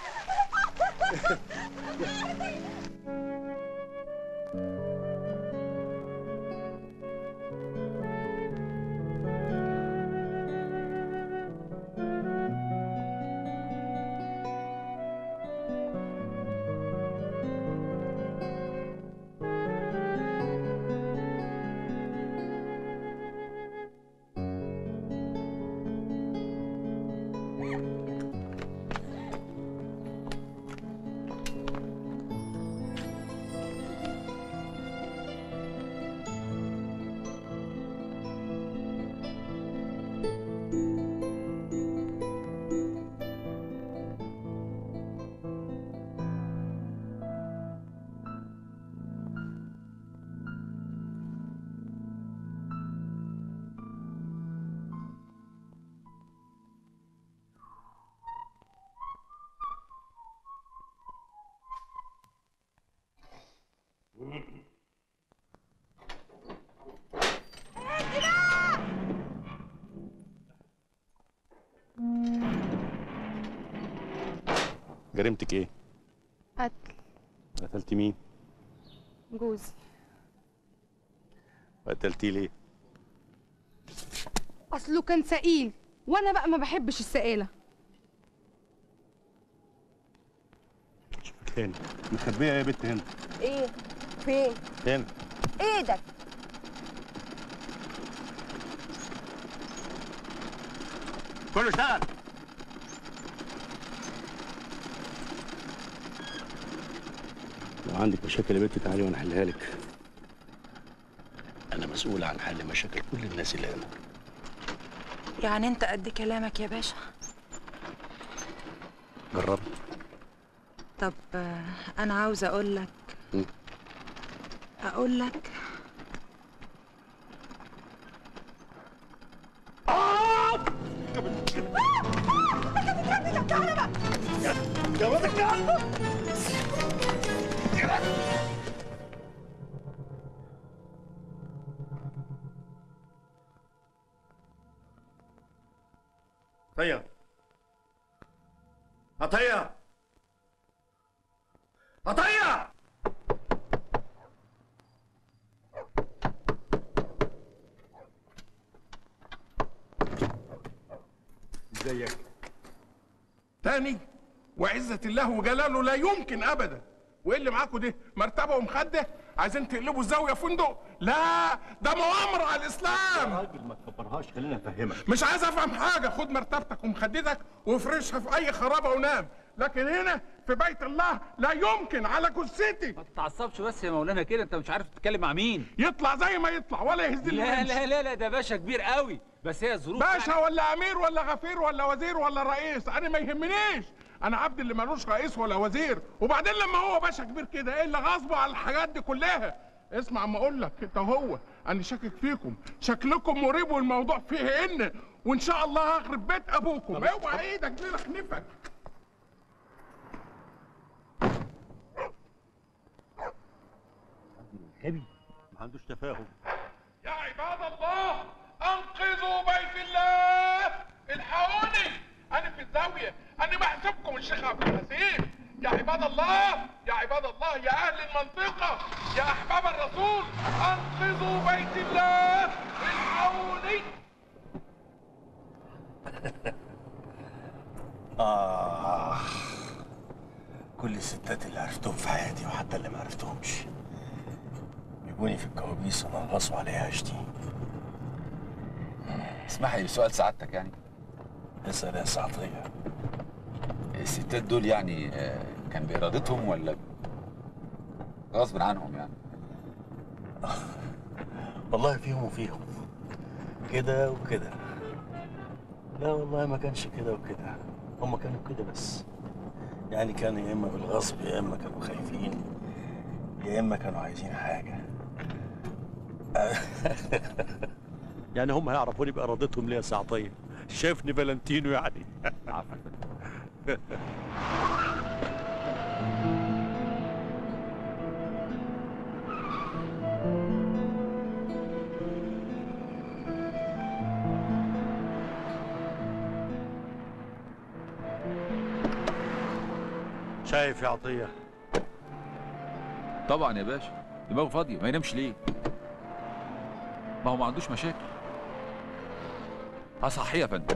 جريمتك ايه؟ قتل قتلتي مين؟ جوزي وقتلتيه ليه؟ اصله كان سئيل وانا بقى ما بحبش السئاله تاني مخبيه يا بنت هنا ايه فين هنا ايدك كله اشتغل لو عندك مشاكل يا بنت تعالي وانا احلها لك انا مسؤول عن حل مشاكل كل الناس اللي هنا يعني انت قد كلامك يا باشا جربت طب آه، انا عاوزه اقول لك مم. اقول لك عطية عطية عطية ازيك تاني وعزة الله وجلاله لا يمكن ابدا وايه اللي معاكوا ده مرتبه ومخده عايزين تقلبوا الزاويه فندق لا ده مؤامره على الاسلام راجل ما تكبرهاش خلينا نفهمك مش عايز افهم حاجه خد مرتبتك ومخدتك وافرشها في اي خرابه ونام لكن هنا في بيت الله لا يمكن على جثتي ما تتعصبش بس يا مولانا كده انت مش عارف تتكلم مع مين يطلع زي ما يطلع ولا يهز اللي لا يمشي. لا لا لا ده باشا كبير قوي بس هي الظروف باشا يعني. ولا امير ولا غفير ولا وزير ولا رئيس انا ما يهمنيش انا عبد اللي ملوش رئيس ولا وزير وبعدين لما هو باشا كبير كده ايه اللي غصبه على الحاجات دي كلها اسمع ما اقول لك انت هو انا شاكك فيكم شكلكم مريب والموضوع فيه ان وان شاء الله هخرب بيت ابوكم اوعى ايدك دي لخنفك غبي ما عندوش تفاهم يا عباد الله انقذوا بيت الله الحقوني انا في الزاويه انا محسوبكم الشيخ عبد الحسين يا عباد الله يا عباد الله يا اهل المنطقه يا احباب الرسول انقذوا بيت الله الحقوني آه كل الستات اللي عرفتهم في حياتي وحتى اللي ما عرفتهمش بيجوني في الكوابيس ونغصوا عليها عيشتي اسمح لي بسؤال سعادتك يعني اسأل يا سعطية الستات دول يعني آه، كان بإرادتهم ولا غصب عنهم يعني والله فيهم وفيهم كده وكده لا والله ما كانش كده وكده هما كانوا كده بس يعني كانوا يا اما بالغصب يا اما كانوا خايفين يا اما كانوا عايزين حاجه يعني هم هيعرفوني بارادتهم ليه يا سعطيه شافني فالنتينو يعني شايف يا عطيه طبعا يا باشا دماغه فاضيه ما ينامش ليه ما هو ما عندوش مشاكل اصحيه يا فندم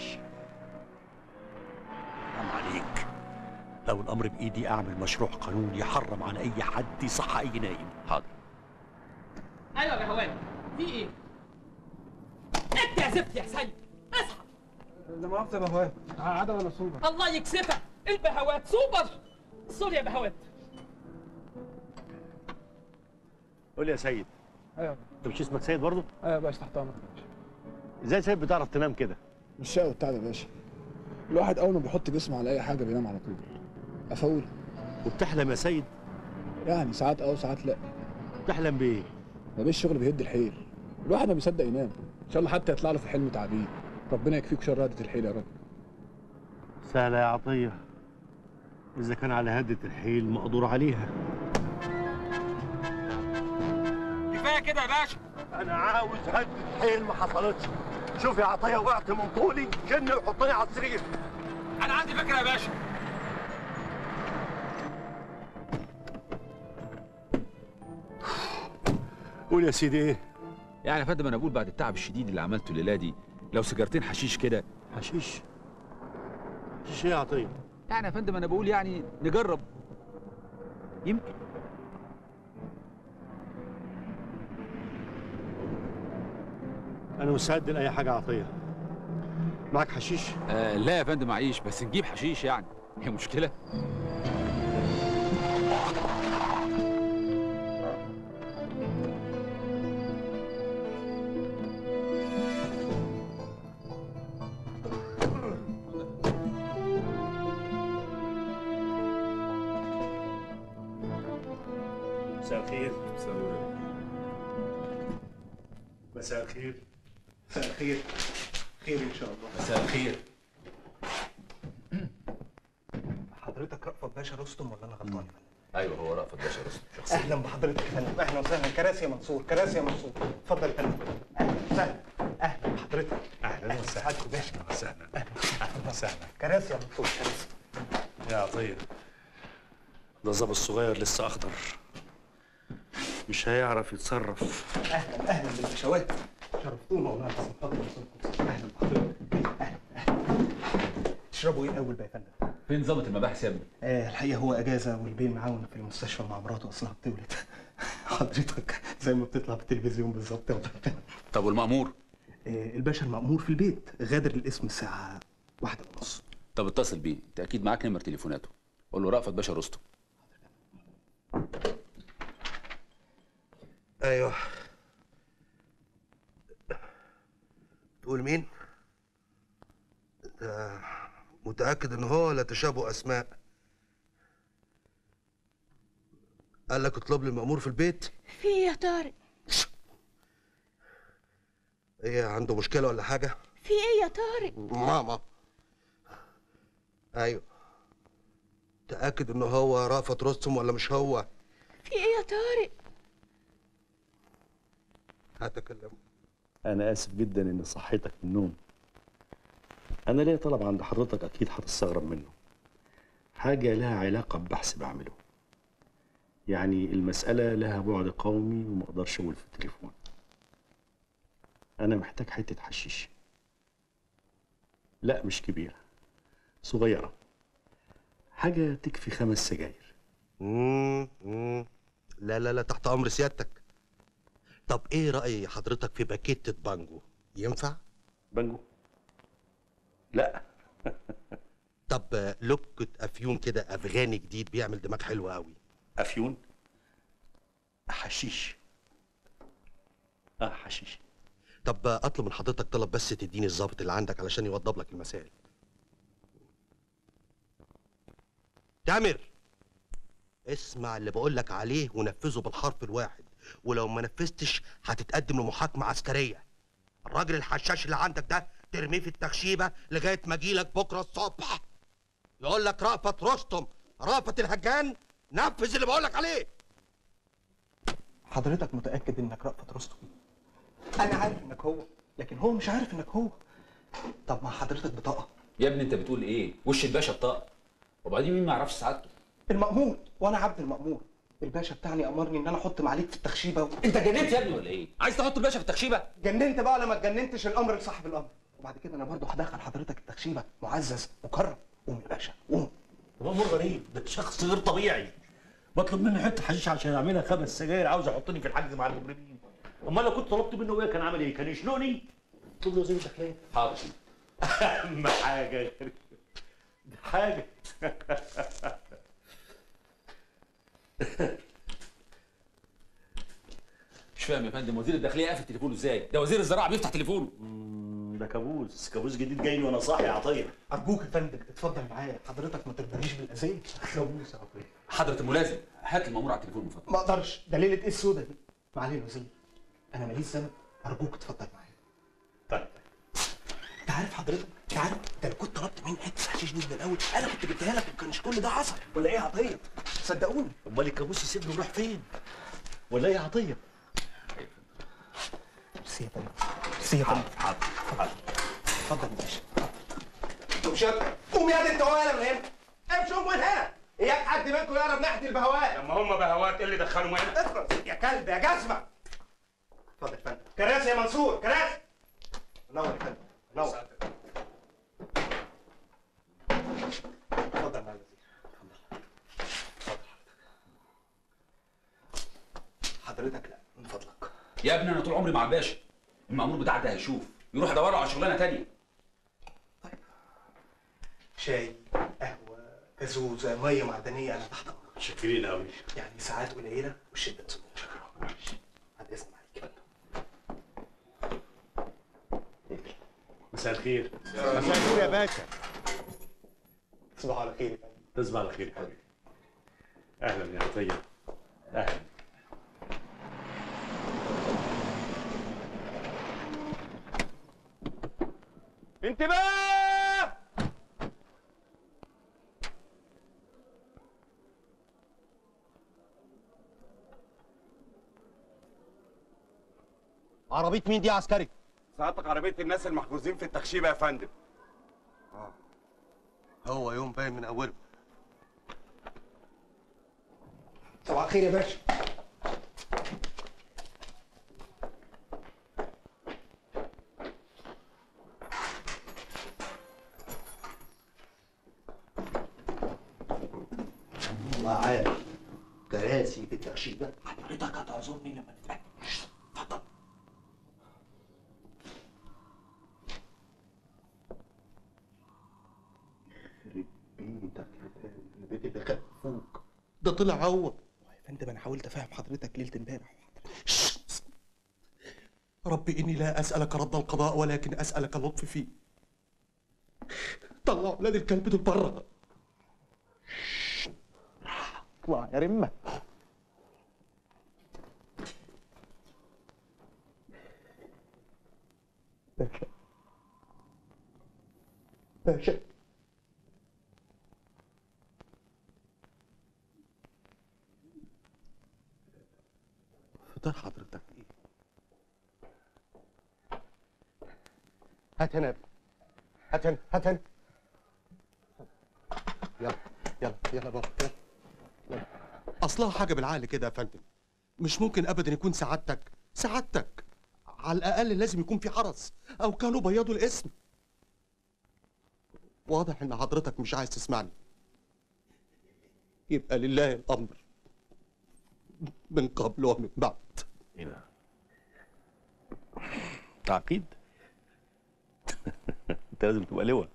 حرام عليك لو الامر بايدي اعمل مشروع قانون يحرم على اي حد يصحى اي نايم حاضر ايوه يا بهوات في ايه؟ انت يا زفت يا سيد اصحى لا مؤاخذة يا بهوات عدم ولا سوبر الله يكسفك البهوات سوبر سوري يا بهوات قول لي يا سيد ايوه انت مش اسمك سيد برضه ايوه يا باشا تحت امرك ازاي سيد بتعرف تنام كده مش شقي بتاع ده يا باشا الواحد اول ما بيحط جسمه على اي حاجه بينام على طول افول وبتحلم يا سيد يعني ساعات اه وساعات لا تحلم بايه ما بيه الشغل بيهد الحيل الواحد ما بيصدق ينام ان شاء الله حتى يطلع له في الحلم تعبين ربنا يكفيك شر هدة الحيل يا رب سهلة يا عطية إذا كان على هدة الحيل مقدور عليها كفايه كده يا باشا انا عاوز هدة حيل ما حصلتش شوف يا عطيه وقعت من طولي شني وحطني على السرير انا عندي فكره يا باشا قول يا سيدي ايه يعني يا فندم انا بقول بعد التعب الشديد اللي عملته الليله دي لو سيجارتين حشيش كده حشيش حشيش ايه يا عطية يعني يا فندم انا بقول يعني نجرب يمكن أنا مستعد لأي حاجة يا عطية معاك حشيش آه لا يا فندم معيش بس نجيب حشيش يعني هي مشكله مساء الخير مساء الخير مساء الخير خير ان شاء الله مساء الخير حضرتك رأفت باشا رستم ولا انا غلطان يا فندم؟ ايوه هو رأفت باشا رستم شخصيا اهلا بحضرتك يا فندم اهلا وسهلا كراسي يا منصور كراسي يا منصور اتفضل يا فندم اهلا وسهلا اهلا بحضرتك اهلا وسهلا سعادتك باشا اهلا وسهلا اهلا وسهلا كراسي يا منصور كراسي يا عطية ده الظابط الصغير لسه أخضر مش هيعرف يتصرف اهلا اهلا بالبشوات شرفتونا والله بس اتفضل يا منصور اهلا بحضرتك اهلا اهلا تشربوا ايه الاول بقى يا فندم؟ فين ظابط المباحث يا ابني آه الحقيقه هو اجازه والبين معاون في المستشفى مع مراته اصلها بتولد حضرتك زي ما بتطلع في التلفزيون بالظبط يا فندم طب والمأمور آه الباشا المأمور في البيت غادر الاسم الساعه واحدة ونص طب اتصل بيه انت اكيد معاك نمر تليفوناته قول له رأفت باشا رستم ايوه تقول مين؟ ده متأكد ان هو ولا تشابه اسماء؟ قال لك اطلب لي المأمور في البيت؟ في ايه يا طارق ايه عنده مشكلة ولا حاجة؟ في ايه يا طارق ماما ايوه تأكد ان هو رأفت رستم ولا مش هو؟ في ايه يا طارق هتكلم أنا آسف جدا إني صحيتك من النوم أنا ليا طلب عند حضرتك أكيد هتستغرب منه حاجة لها علاقة ببحث بعمله يعني المسألة لها بعد قومي وما أقدرش أقول في التليفون أنا محتاج حتة حشيش لا مش كبيرة صغيرة حاجة تكفي خمس سجاير مم، مم. لا لا لا تحت امر سيادتك طب ايه رأي حضرتك في باكيتة بانجو ينفع بانجو لا طب آه، لوكة افيون كده افغاني جديد بيعمل دماغ حلو قوي افيون حشيش اه حشيش طب آه، اطلب من حضرتك طلب بس تديني الظابط اللي عندك علشان يوضب لك المسائل تامر اسمع اللي بقول لك عليه ونفذه بالحرف الواحد ولو ما نفذتش هتتقدم لمحاكمة عسكرية الراجل الحشاش اللي عندك ده ترميه في التخشيبة لغاية ما اجيلك بكرة الصبح يقول لك رأفت رستم رأفت الهجان نفذ اللي بقول لك عليه حضرتك متأكد انك رأفت رستم انا عارف انك هو لكن هو مش عارف انك هو طب ما حضرتك بطاقة يا ابني انت بتقول ايه وش الباشا بطاقه وبعدين مين ما يعرفش سعادته المأمور وانا عبد المأمور الباشا بتاعي امرني ان انا احط معاليك في التخشيبه و... انت جننت يا ابني ولا ايه عايز تحط الباشا في التخشيبه جننت بقى ولا ما اتجننتش الامر لصاحب الامر وبعد كده انا برضه هدخل حضرتك التخشيبه معزز مكرم قوم يا باشا قوم هو امور غريب ده شخص غير طبيعي بطلب منه حته حشيش عشان يعملها خمس سجاير عاوز يحطني في الحجز مع المجرمين امال لو كنت طلبت منه ايه كان عمل ايه كان يشنقني طب له زي الداخليه حاضر اهم حاجه دي حاجه مش فاهم يا فندم وزير الداخليه قافل تليفونه ازاي ده وزير الزراعه بيفتح تليفونه ده كابوس كابوس جديد جاي لي وانا صاحي يا عطيه ارجوك يا فندم اتفضل معايا حضرتك ما ترضانيش بالاذيه كابوس يا عطيه حضره الملازم هات المامور على التليفون من فضلك ما اقدرش ده ليله ايه السودا دي معالي الوزير انا ماليش ذنب ارجوك اتفضل معايا طيب انت عارف حضرتك انت عارف ده لو كنت طلبت مني حته حشيش دي من الاول انا كنت جبتها لك وما كانش كل ده حصل ولا ايه يا عطيه صدقوني امال الكابوس يسيبني ويروح فين ولا ايه يا عطيه ميرسي يا فندم ميرسي يا فندم حاضر حاضر اتفضل يا باشا انتوا مش قوم يا دي انت ولا من هنا امشي قوم من هنا اياك حد منكم يقرب ناحيه البهوات لما هم بهوات ايه اللي دخلهم هنا؟ اخرس يا كلب يا جزمه اتفضل يا فندم كراسي يا منصور كراسي نور يا فندم نور اتفضل معالي الوزير حضرتك لا من فضلك يا ابني انا طول عمري مع الباشا المامور بتاعك ده هيشوف يروح يدور له على شغلانه تانية شاي قهوه كازوزه ميه معدنيه انا تحت امرك شاكرين قوي يعني ساعات قليله والشده تسوق شكرا بعد اذن عليك مساء الخير مساء الخير يا باشا تصبحوا على خير يا فندم تصبح على خير يا حبيبي اهلا يا عطيه اهلا انتباه عربية مين دي يا عسكري؟ ساعتك عربية الناس المحجوزين في التخشيبة يا فندم هو يوم باين من اوله صباح الخير يا باشا الله عارف كراسي في التخشيبة حضرتك هتعذرني لما نتقابل اتفضل ده طلع هو يا فندم انا حاولت افهم حضرتك ليله امبارح ربي اني لا اسالك رد القضاء ولكن اسالك اللطف فيه طلع اولاد الكلب دول بره اطلع يا رمه باشا باشا فطار حضرتك ايه؟ هات هنا يا ابني. هات هنا هات هنا يلا يلا يلا بابا يلا يلا. اصلها حاجه بالعقل كده يا فندم مش ممكن ابدا يكون سعادتك سعادتك على الاقل لازم يكون في حرس او كانوا بيضوا الاسم واضح ان حضرتك مش عايز تسمعني يبقى لله الامر من قبل ومن بعد ايه ده؟ تعقيد انت لازم تبقى لواء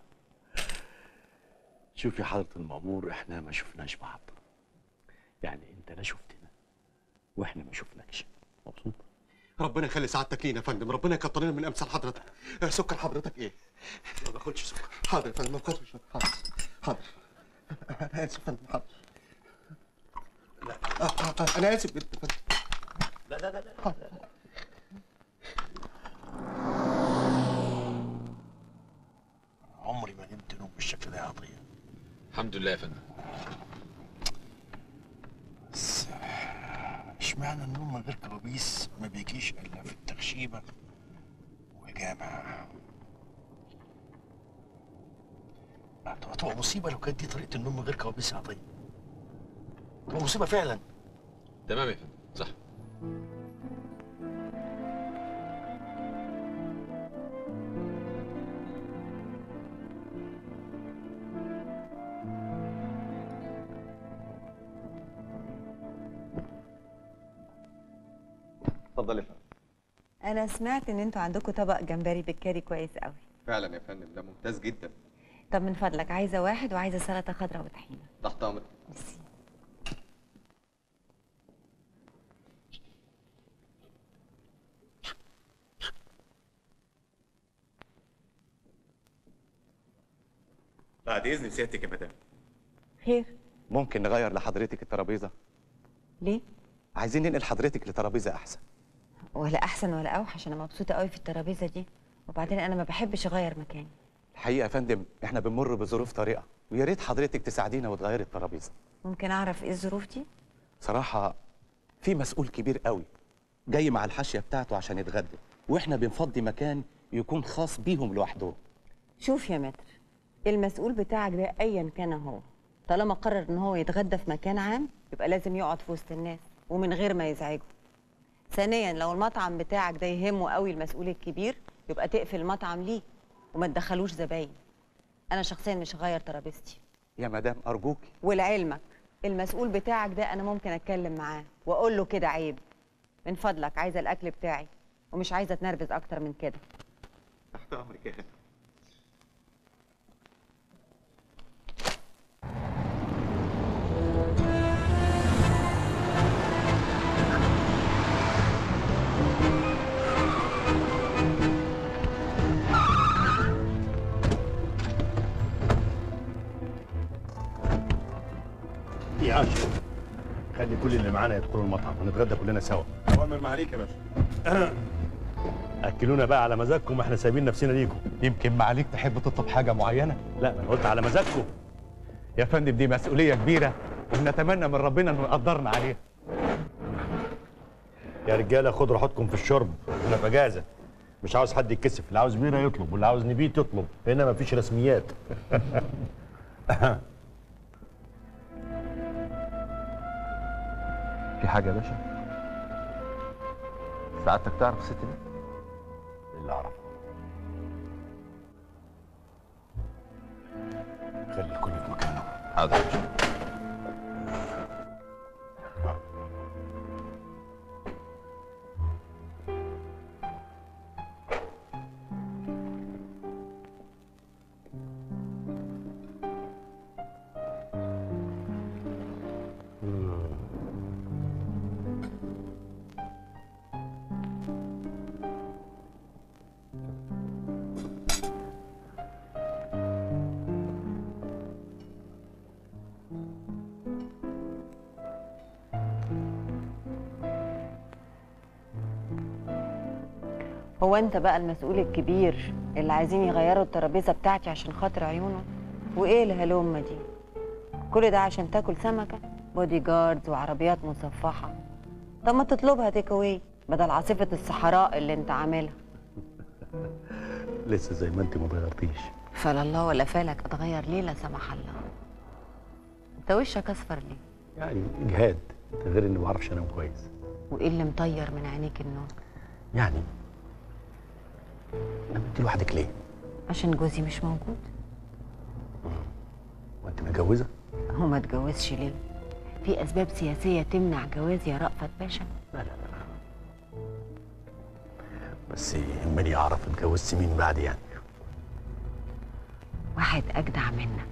شوف يا حضرة المأمور احنا ما شفناش بعض يعني انت لا شفتنا واحنا ما شفناكش مبسوط ربنا يخلي سعادتك لينا يا فندم ربنا يكتر لنا من امثال حضرتك آه، سكر حضرتك ايه ما باخدش سكر حاضر يا فندم ما باخدش سكر حاضر حاضر انا اسف يا فندم حاضر لا آه، آه، آه، انا اسف جدا يا فندم لا لا لا لا حاضر. عمري ما نمت نوم بالشكل ده يا عطيه الحمد لله يا فندم بس اشمعنى النوم من غير كوابيس ما بيجيش الا في التخشيبه وجامع هتبقى تبقى مصيبه لو كانت دي طريقه النوم من غير كوابيس يا عطيه تبقى مصيبه فعلا تمام يا فندم صح اتفضل يا فندم انا سمعت ان انتوا عندكم طبق جمبري بالكاري كويس قوي فعلا يا فندم ده ممتاز جدا طب من فضلك عايزه واحد وعايزه سلطه خضراء وطحينه تحت امرك بعد اذن سيادتك يا مدام خير ممكن نغير لحضرتك الترابيزه ليه عايزين ننقل حضرتك لترابيزه احسن ولا احسن ولا اوحش انا مبسوطه قوي في الترابيزه دي وبعدين انا ما بحبش اغير مكاني الحقيقه يا فندم احنا بنمر بظروف طارئه ويا ريت حضرتك تساعدينا وتغيري الترابيزه ممكن اعرف ايه الظروف دي صراحه في مسؤول كبير قوي جاي مع الحاشيه بتاعته عشان يتغدى واحنا بنفضي مكان يكون خاص بيهم لوحدهم شوف يا متر المسؤول بتاعك ده ايا كان هو طالما قرر ان هو يتغدى في مكان عام يبقى لازم يقعد في وسط الناس ومن غير ما يزعجه ثانيا لو المطعم بتاعك ده يهمه قوي المسؤول الكبير يبقى تقفل المطعم ليه وما تدخلوش زباين انا شخصيا مش هغير ترابيزتي يا مدام ارجوكي ولعلمك المسؤول بتاعك ده انا ممكن اتكلم معاه واقول له كده عيب من فضلك عايزه الاكل بتاعي ومش عايزه اتنرفز اكتر من كده تحت امرك يا فندم يا عاشر خلي كل اللي معانا يدخلوا المطعم ونتغدى كلنا سوا اوامر ما عليك يا باشا اكلونا بقى على مزاجكم واحنا سايبين نفسنا ليكم يمكن معاليك تحب تطلب حاجه معينه لا انا قلت على مزاجكم يا فندم دي مسؤوليه كبيره ونتمنى من ربنا انه يقدرنا عليها يا رجاله خدوا راحتكم في الشرب انا في اجازه مش عاوز حد يتكسف اللي عاوز بيره يطلب واللي عاوز نبيت يطلب هنا مفيش رسميات في حاجه يا باشا سعادتك تعرف الست دي اللي اعرفه خلي الكل في مكانه حاضر يا باشا مم. هو انت بقى المسؤول الكبير اللي عايزين يغيروا الترابيزه بتاعتي عشان خاطر عيونه وايه الهلومه دي كل ده عشان تاكل سمكه بودي جاردز وعربيات مصفحه طب ما تطلبها تيك اواي بدل عاصفه الصحراء اللي انت عاملها لسه زي ما انت ما اتغيرتيش فلا الله ولا فالك اتغير ليه لا سمح الله انت وشك اصفر ليه يعني اجهاد ده غير اني ما بعرفش انام كويس وايه اللي مطير من عينيك النوم يعني نمت لوحدك ليه؟ عشان جوزي مش موجود وانت متجوزه؟ هو ما اتجوزش ليه في اسباب سياسيه تمنع جوازي يا رأفت باشا لا لا لا بس يهمني اعرف اتجوزت مين بعد يعني واحد اجدع منك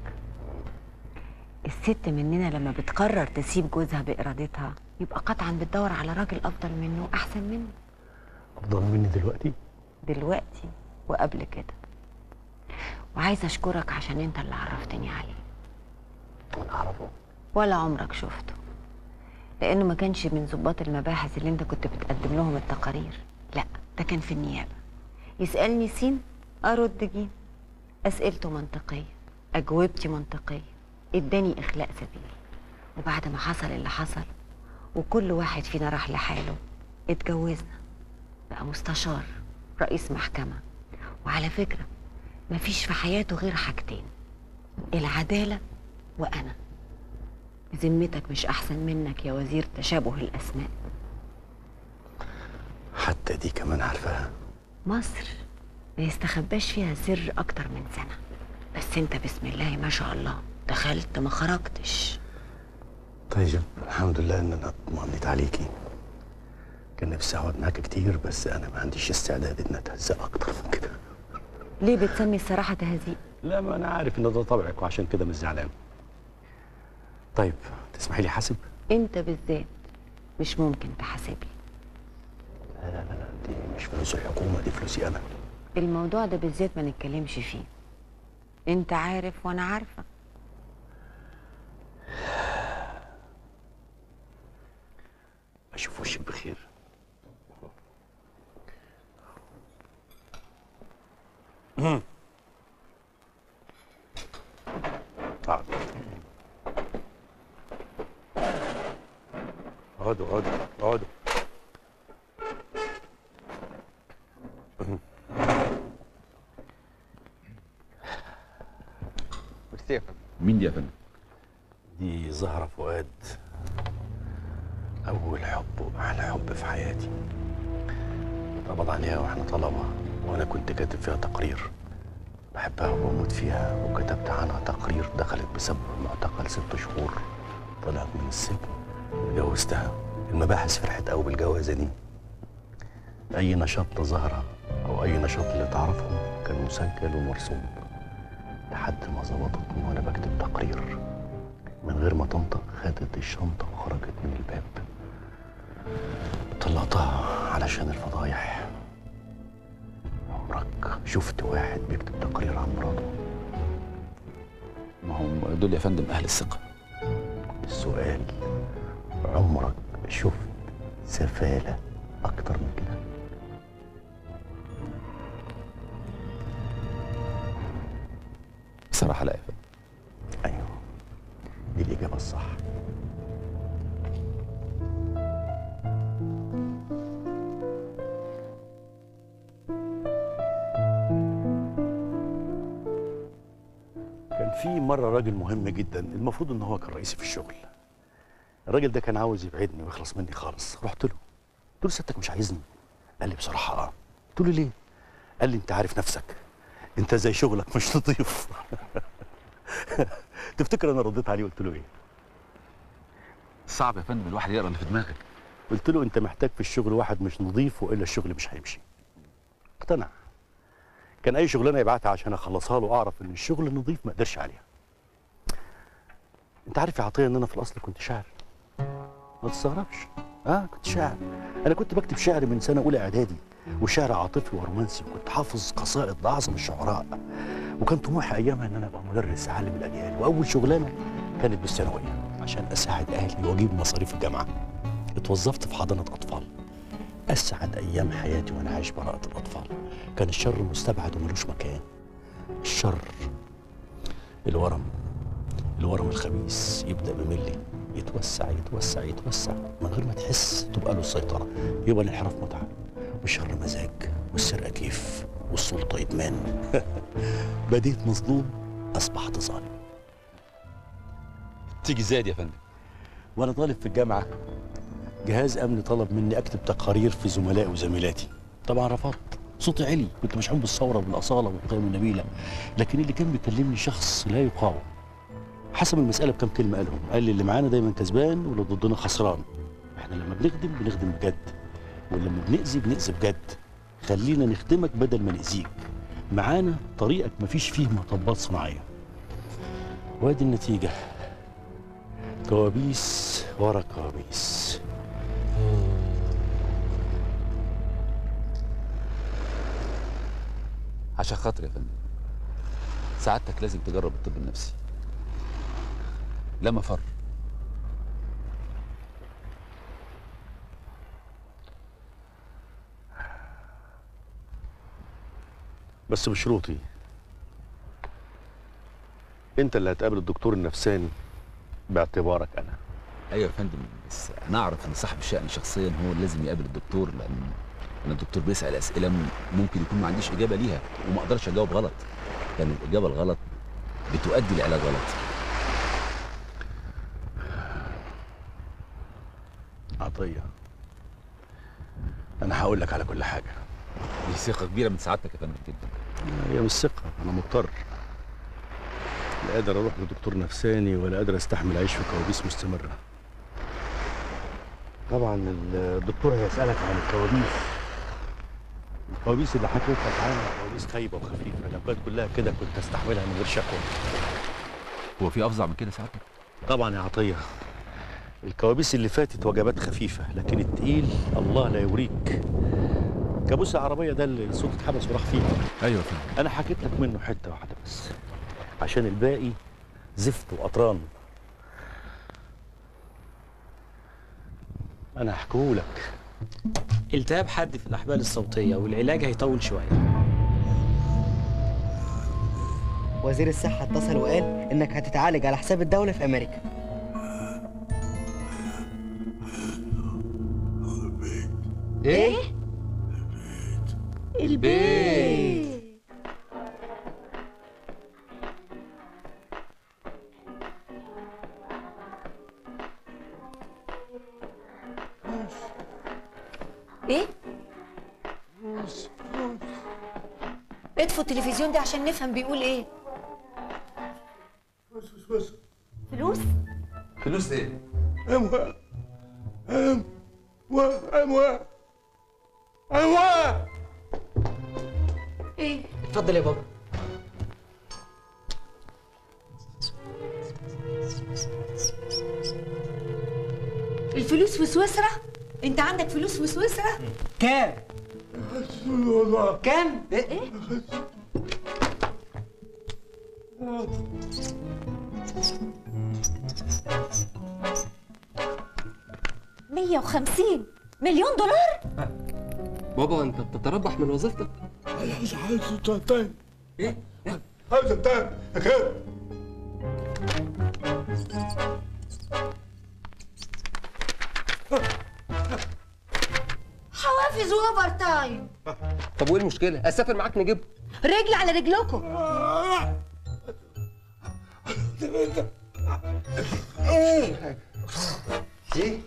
الست مننا لما بتقرر تسيب جوزها بارادتها يبقى قطعا بتدور على راجل افضل منه واحسن منه افضل مني دلوقتي دلوقتي وقبل كده وعايزه اشكرك عشان انت اللي عرفتني عليه انا اعرفه ولا عمرك شفته لانه ما كانش من ضباط المباحث اللي انت كنت بتقدم لهم التقارير لا ده كان في النيابه يسالني سين ارد جيم اسئلته منطقيه اجوبتي منطقيه اداني اخلاء سبيل وبعد ما حصل اللي حصل وكل واحد فينا راح لحاله اتجوزنا بقى مستشار رئيس محكمة وعلى فكرة مفيش في حياته غير حاجتين العدالة وأنا بذمتك مش أحسن منك يا وزير تشابه الأسماء حتى دي كمان عارفاها مصر ما يستخباش فيها سر أكتر من سنة بس أنت بسم الله ما شاء الله دخلت ما خرجتش طيب الحمد لله ان انا اطمنت عليكي كان نفسي اقعد معاك كتير بس انا ما عنديش استعداد ان اتهزق اكتر من كده ليه بتسمي الصراحة تهزيق لا ما انا عارف ان ده طبعك وعشان كده مش زعلان طيب تسمحي لي حاسب أنت بالذات مش ممكن تحاسبني لا لا لا دي مش فلوس الحكومه دي فلوسي انا الموضوع ده بالذات ما نتكلمش فيه انت عارف وانا عارفه اشوف وشك بخير مم. اقعد اقعدوا اقعدوا اقعدوا ميرسي يا فندم مين دي يا فندم؟ دي زهرة فؤاد أول حب وأحلى حب في حياتي اتقبض عليها وإحنا طلبة وأنا كنت كاتب فيها تقرير بحبها وبموت فيها وكتبت عنها تقرير دخلت بسبب المعتقل ست شهور طلعت من السجن اتجوزتها المباحث فرحت قوي بالجوازة دي أي نشاط لزهرة أو أي نشاط اللي تعرفهم كان مسجل ومرسوم لحد ما ظبطتني وأنا بكتب تقرير من غير ما تنطق خدت الشنطة وخرجت من الباب طلعتها علشان الفضايح عمرك شفت واحد بيكتب تقرير عن مراته ما هم دول يا فندم اهل الثقه السؤال عمرك شفت سفالة أكتر من كده بصراحه لا يا فندم أيوه دي الإجابة الصح كان في مرة راجل مهم جدا المفروض إن هو كان رئيسي في الشغل الراجل ده كان عاوز يبعدني ويخلص مني خالص رحت له قلت له ستك مش عايزني قال لي بصراحة اه قلت له ليه قال لي انت عارف نفسك انت زي شغلك مش لطيف تفتكر انا رديت عليه قلت له ايه صعب يا فندم الواحد يقرا اللي في دماغك قلت له انت محتاج في الشغل واحد مش نظيف والا الشغل مش هيمشي اقتنع كان اي شغلانه يبعتها عشان اخلصها له اعرف ان الشغل نظيف ما اقدرش عليها انت عارف يا عطيه ان انا في الاصل كنت شاعر ما تستغربش اه كنت شاعر انا كنت بكتب شعر من سنه اولى اعدادي وشعر عاطفي ورومانسي وكنت حافظ قصائد لاعظم الشعراء وكان طموحي ايامها ان انا ابقى مدرس اعلم الاجيال واول شغلانه كانت بالثانويه عشان اساعد اهلي واجيب مصاريف الجامعه اتوظفت في حضانه اطفال اسعد ايام حياتي وانا عايش براءه الاطفال كان الشر مستبعد وملوش مكان الشر الورم الورم الخبيث يبدا بملي يتوسع يتوسع يتوسع من غير ما تحس تبقى له السيطره يبقى الانحراف متعه والشر مزاج والسرقه كيف والسلطه ادمان بديت مظلوم اصبحت ظالم تيجي زاد يا فندم وانا طالب في الجامعه جهاز امن طلب مني اكتب تقارير في زملائي وزميلاتي طبعا رفضت صوتي عالي كنت مشحون بالثوره وبالاصاله والقيم النبيله لكن اللي كان بيكلمني شخص لا يقاوم حسب المساله بكم كلمه قالهم قال لي اللي معانا دايما كسبان واللي ضدنا خسران احنا لما بنخدم بنخدم بجد ولما بنأذي بنأذي بجد خلينا نخدمك بدل ما نأذيك معانا طريقك مفيش فيه مطبات صناعيه وادي النتيجه كوابيس ورا كوابيس عشان خاطر يا فندم سعادتك لازم تجرب الطب النفسي لا مفر بس بشروطي انت اللي هتقابل الدكتور النفساني باعتبارك انا ايوه يا فندم بس انا اعرف ان صاحب الشأن شخصيا هو اللي لازم يقابل الدكتور لان انا الدكتور بيسأل اسئله م- ممكن يكون ما عنديش اجابه ليها وما اقدرش اجاوب غلط لان الاجابه الغلط بتؤدي لعلاج غلط عطيه انا هقول لك على كل حاجه دي ثقه كبيره من سعادتك يا فندم جدا هي مش ثقه انا مضطر لا قادر اروح لدكتور نفساني ولا قادر استحمل اعيش في كوابيس مستمره طبعا الدكتور هيسالك عن الكوابيس الكوابيس اللي حكيت لك عنها كوابيس خايبه وخفيفه لو كانت كلها كده كنت استحملها من غير شكوى هو في افظع من كده سعادتك طبعا يا عطيه الكوابيس اللي فاتت وجبات خفيفه لكن التقيل الله لا يوريك كابوس العربيه ده اللي الصوت اتحبس وراح فيه ايوه يا فندم انا حكيت لك منه حته واحده بس عشان الباقي زفت وقطران انا هحكيهولك التهاب حاد في الأحبال الصوتية والعلاج هيطول شوية وزير الصحة اتصل وقال إنك هتتعالج على حساب الدولة في أمريكا ايه البيت ايه اطفوا التلفزيون ده عشان نفهم بيقول ايه فلوس فلوس ايه؟ اموال اموال اموال اموال ايه اتفضل يا بابا الفلوس في سويسرا انت عندك فلوس في سويسرا كام؟ والله كام؟ ايه مية وخمسين مليون دولار بابا انت بتتربح من وظيفتك انا مش عايز تاني ايه؟ عايز تاني كده حوافز واوفر تايم طب وايه المشكله اسافر معاك نجيب رجل على رجلكم ايه ايه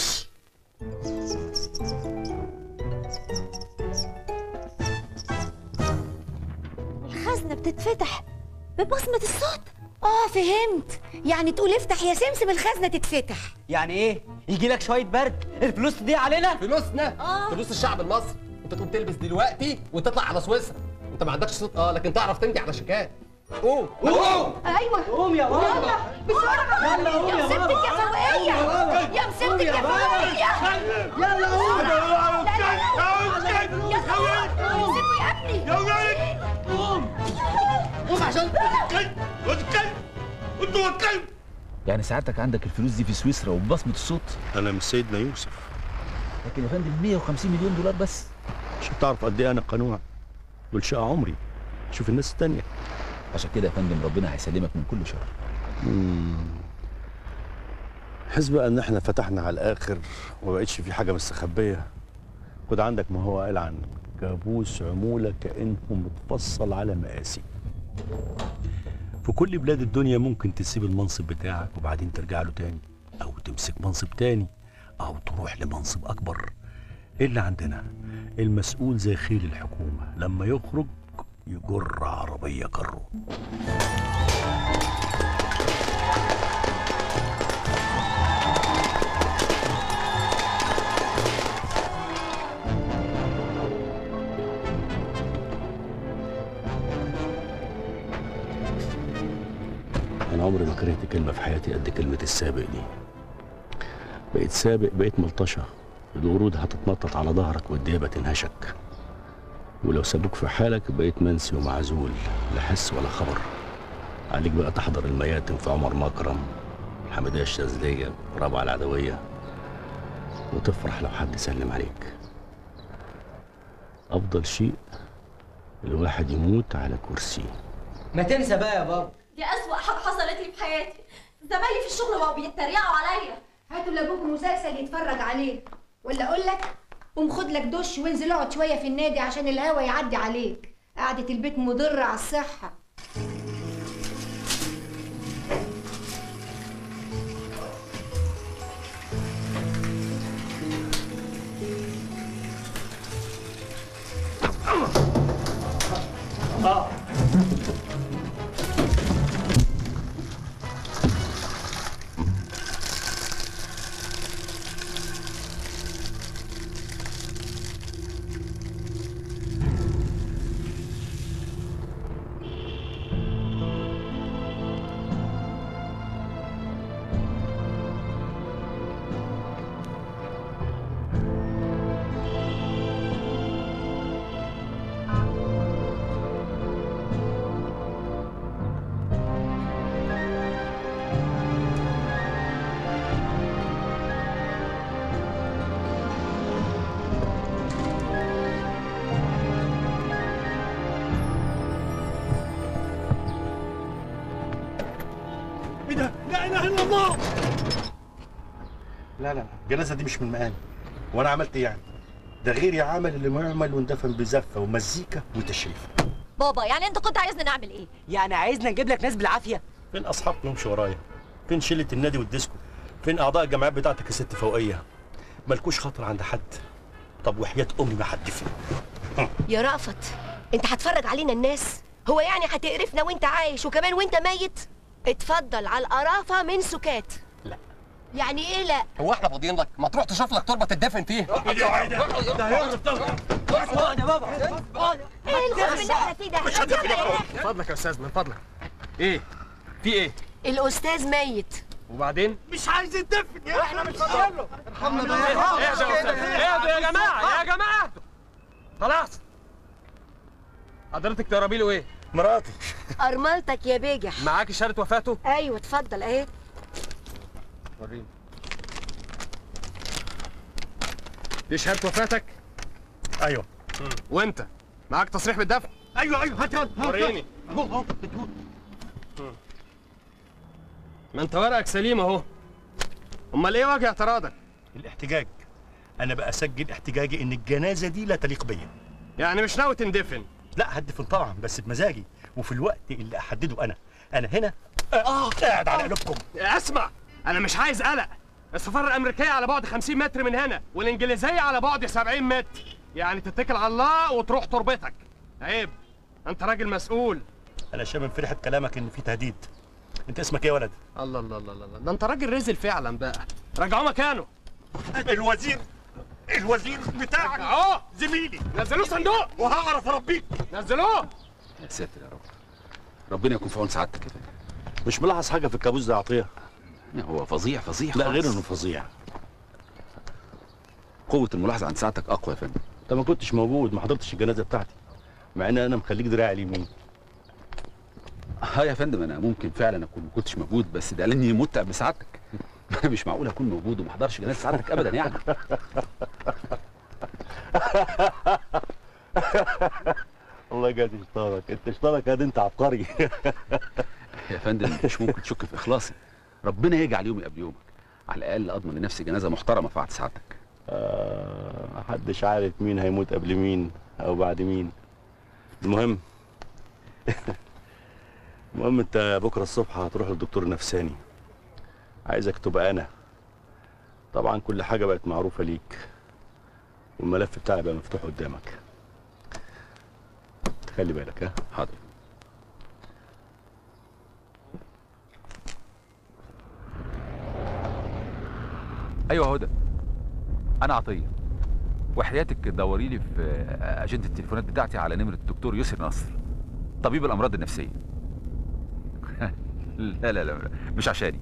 الخزنة بتتفتح ببصمة الصوت اه فهمت يعني تقول افتح يا سمسم الخزنة تتفتح يعني إيه؟ يجي لك شوية برد الفلوس دي علينا؟ فلوسنا آه. فلوس الشعب المصري انت تقوم تلبس دلوقتي وتطلع على سويسرا انت ما عندكش صوت اه لكن تعرف تمضي على شيكات قوم قوم ايوه قوم يا بابا يلا بسرعة يلا قوم يا يا مسبتك بابا. يا فوقية قوم يا بابا. يا قوم مسبتك يا يا بابا. فوقية يلا قوم. لا لا لا لا يا صور امسكوا يا ابني يا ولد قوم قوم عشان الكلب واد الكلب انتوا الكلب يعني سعادتك عندك الفلوس دي في سويسرا وببصمه الصوت انا مش سيدنا يوسف لكن يا فندم 150 مليون دولار بس عشان تعرف قد ايه انا قنوع دول شقة عمري شوف الناس التانية عشان كده يا فندم ربنا هيسلمك من كل شر حس بقى ان احنا فتحنا على الاخر وما بقتش في حاجه مستخبيه خد عندك ما هو قال عن كابوس عموله كانه متفصل على مقاسي في كل بلاد الدنيا ممكن تسيب المنصب بتاعك وبعدين ترجع له تاني او تمسك منصب تاني او تروح لمنصب اكبر الا عندنا المسؤول زي خيل الحكومه لما يخرج يجر عربيه كرو أنا عمري ما كرهت كلمة في حياتي قد كلمة السابق دي بقيت سابق بقيت ملطشة الورود هتتنطط على ظهرك والديابة تنهشك ولو سابوك في حالك بقيت منسي ومعزول لا حس ولا خبر عليك بقى تحضر المياتم في عمر مكرم الحمدية الشاذلية رابعة العدوية وتفرح لو حد سلم عليك أفضل شيء الواحد يموت على كرسي ما تنسى بقى يا بابا دي أسوأ حاجة حصلت لي في حياتي زمايلي في الشغل بقوا بيتريقوا عليا هاتوا لابوك مسلسل يتفرج عليه ولا اقول لك قوم خد لك دش وانزل اقعد شويه في النادي عشان الهوا يعدي عليك قعده البيت مضره على الصحه اه ايه ده؟ لا اله الا الله لا لا الجنازه دي مش من مقامي وانا عملت ايه يعني؟ ده غيري عمل اللي ما يعمل واندفن بزفه ومزيكا وتشريف بابا يعني انت كنت عايزنا نعمل ايه يعني عايزنا نجيب لك ناس بالعافيه فين اصحابك نمشي ورايا؟ فين شله النادي والديسكو؟ فين اعضاء الجمعيات بتاعتك يا ست فوقيه؟ مالكوش خاطر عند حد طب وحياه امي ما حد فين يا رأفت انت هتفرج علينا الناس هو يعني هتقرفنا وانت عايش وكمان وانت ميت اتفضل على القرافة من سكات لا يعني ايه لا هو احنا فاضيين لك ما تروح تشوف لك تربه تدفن فيها ايه الخوف اللي احنا فيه ده مش يلا يا من أخي. فضلك يا استاذ من فضلك ايه في ايه الاستاذ ميت وبعدين مش عايز يدفن يا احنا مش فاضيين له ارحمنا بقى اهدوا يا استاذ اهدوا يا جماعه يا جماعه خلاص حضرتك تقربي له ايه مراتي ارملتك يا بجح معاكي شهاده وفاته ايوه اتفضل اهي وريني دي شهاده وفاتك ايوه وانت معاك تصريح بالدفن ايوه ايوه هات هات هات. وريني. اهو اهو ما انت ورقك سليم اهو امال ايه وجه اعتراضك الاحتجاج انا بقى اسجل احتجاجي ان الجنازه دي لا تليق بيا يعني مش ناوي تندفن لا هدفن طبعا بس بمزاجي وفي الوقت اللي احدده انا انا هنا اه قاعد على قلوبكم اسمع انا مش عايز قلق السفاره الامريكيه على بعد 50 متر من هنا والانجليزيه على بعد 70 متر يعني تتكل على الله وتروح تربتك عيب انت راجل مسؤول انا شامم فرحه كلامك ان في تهديد انت اسمك ايه يا ولد الله الله الله الله ده انت راجل رزل فعلا بقى رجعوه مكانه الوزير الوزير بتاعك اهو زميلي نزلوه صندوق وهعرف اربيك نزلوه يا ساتر يا رب ربنا يكون في عون سعادتك كده مش ملاحظ حاجه في الكابوس ده يا عطيه هو فظيع فظيع لا خالص. غير انه فظيع قوة الملاحظة عند سعادتك أقوى يا فندم انت ما كنتش موجود ما حضرتش الجنازه بتاعتي مع ان انا مخليك دراعي اليمين اه يا فندم انا ممكن فعلا اكون ما كنتش موجود بس ده لاني متعب بسعادتك مش معقول اكون موجود وما احضرش جنازه سعادتك ابدا يعني الله يجازي شطارك انت شطارك قد انت عبقري يا فندم مش ممكن تشك في اخلاصي ربنا يجعل يومي قبل يومك على الاقل اضمن لنفسي جنازه محترمه في عهد سعادتك آه محدش عارف مين هيموت قبل مين او بعد مين المهم المهم انت بكره الصبح هتروح للدكتور النفساني عايزك تبقى انا طبعا كل حاجه بقت معروفه ليك والملف بتاعي بقى مفتوح قدامك خلي بالك ها حاضر ايوه هدى انا عطيه وحياتك دوري لي في اجنده التليفونات بتاعتي على نمره الدكتور يسر نصر طبيب الامراض النفسيه لا لا لا مش عشاني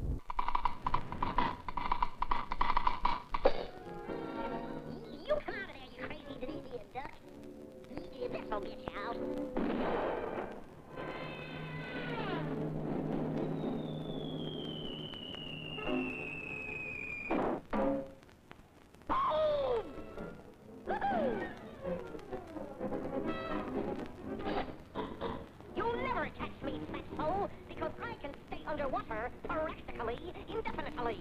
You'll never catch me, fatso, because I can stay underwater practically indefinitely.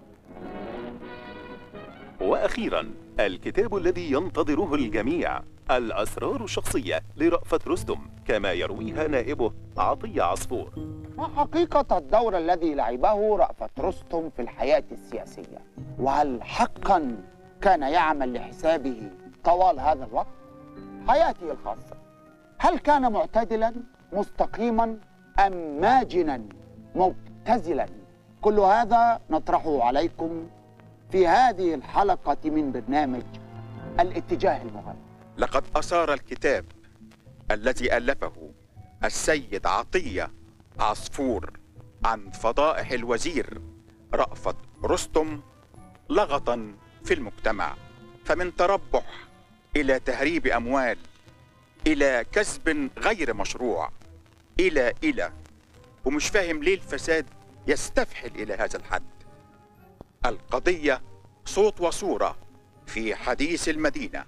وأخيرا الكتاب الذي ينتظره الجميع الأسرار الشخصية لرأفت رستم كما يرويها نائبه عطية عصفور ما حقيقة الدور الذي لعبه رأفت رستم في الحياة السياسية؟ وهل حقا كان يعمل لحسابه طوال هذا الوقت؟ حياته الخاصة هل كان معتدلا مستقيما أم ماجنا مبتذلا؟ كل هذا نطرحه عليكم في هذه الحلقة من برنامج الاتجاه المغرب لقد أثار الكتاب الذي ألفه السيد عطية عصفور عن فضائح الوزير رأفت رستم لغطا في المجتمع فمن تربح إلى تهريب أموال إلى كسب غير مشروع إلى إلى ومش فاهم ليه الفساد يستفحل إلى هذا الحد القضية صوت وصورة في حديث المدينة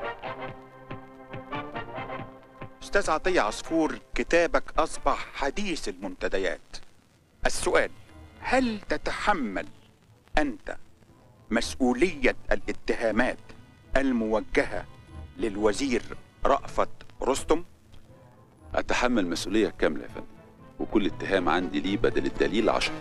أستاذ عطية عصفور كتابك أصبح حديث المنتديات السؤال هل تتحمل أنت مسؤولية الاتهامات الموجهة للوزير رأفت رستم؟ اتحمل مسؤوليه كامله يا فندم وكل اتهام عندي ليه بدل الدليل عشرة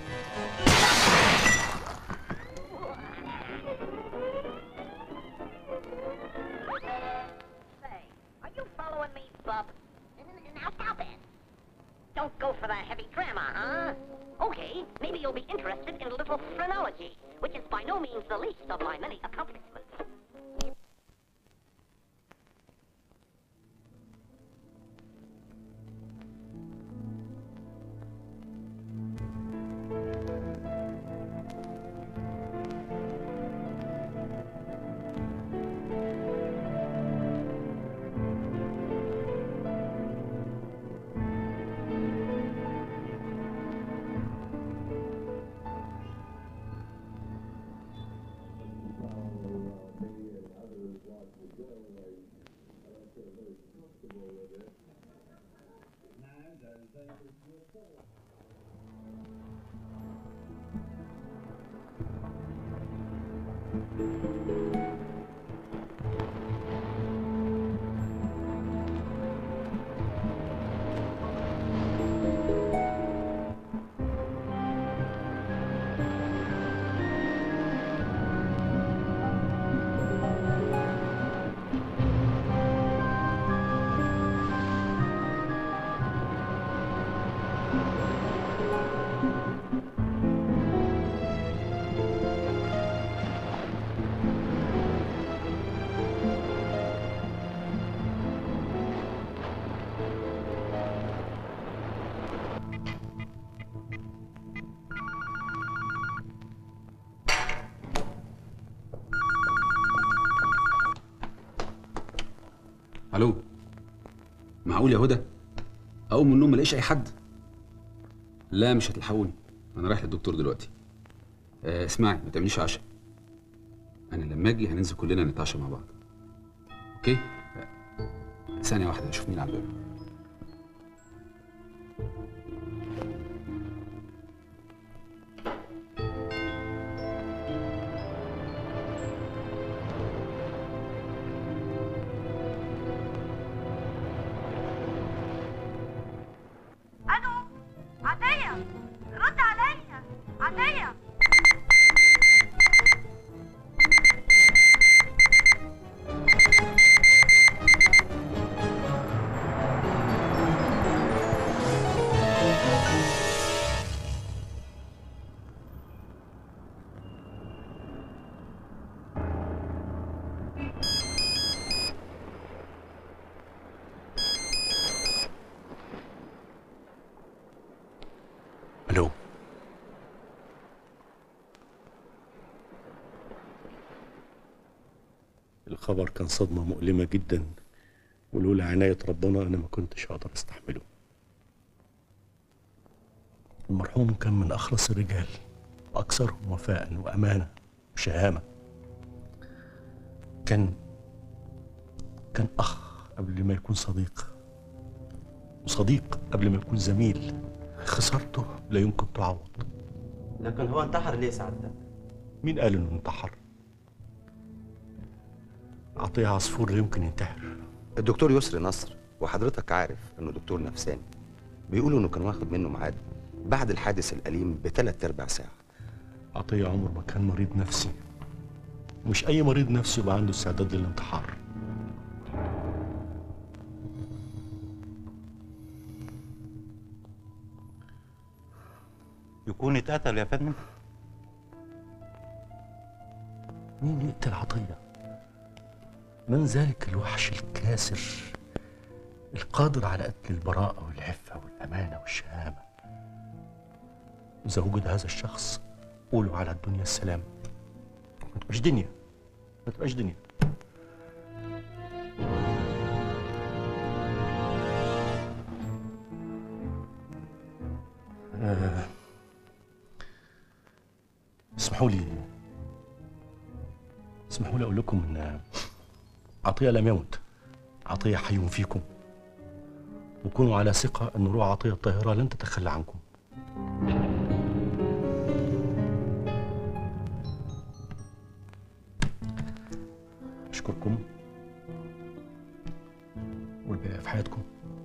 Are you following me, bub? Now stop it. Don't go for the heavy drama, huh? Okay, maybe you'll be interested in a little phrenology, which is by no means the least of my many accomplishments. الو معقول يا هدى اقوم من النوم ما الاقيش اي حد لا مش هتلحقوني انا رايح للدكتور دلوقتي آه اسمعي ما تعمليش عشاء انا لما اجي هننزل كلنا نتعشى مع بعض اوكي آه، ثانيه واحده اشوف مين على الباب الو عطيه رد عليا عطيه الو الخبر كان صدمة مؤلمة جدا ولولا عناية ربنا أنا ما كنتش هقدر أستحمله المرحوم كان من أخلص الرجال وأكثرهم وفاء وأمانة وشهامة كان كان أخ قبل ما يكون صديق وصديق قبل ما يكون زميل خسارته لا يمكن تعوض لكن هو انتحر ليه سعادتك؟ مين قال انه انتحر؟ عطية عصفور لا يمكن ينتحر الدكتور يسري نصر وحضرتك عارف انه دكتور نفساني بيقولوا انه كان واخد منه ميعاد بعد الحادث الأليم بثلاث أرباع ساعة عطية عمر ما كان مريض نفسي مش أي مريض نفسي يبقى عنده استعداد للانتحار يكون اتقتل يا فندم مين يقتل عطية؟ من ذلك الوحش الكاسر القادر على قتل البراءة والعفة والأمانة والشهامة إذا وجد هذا الشخص قولوا على الدنيا السلام ما تبقاش دنيا ما تبقاش دنيا آه، اسمحوا لي اسمحوا لي اقول لكم ان عطيه لم يمت عطيه حي فيكم وكونوا على ثقه ان روح عطيه الطاهره لن تتخلى عنكم اشكركم والباقي في حياتكم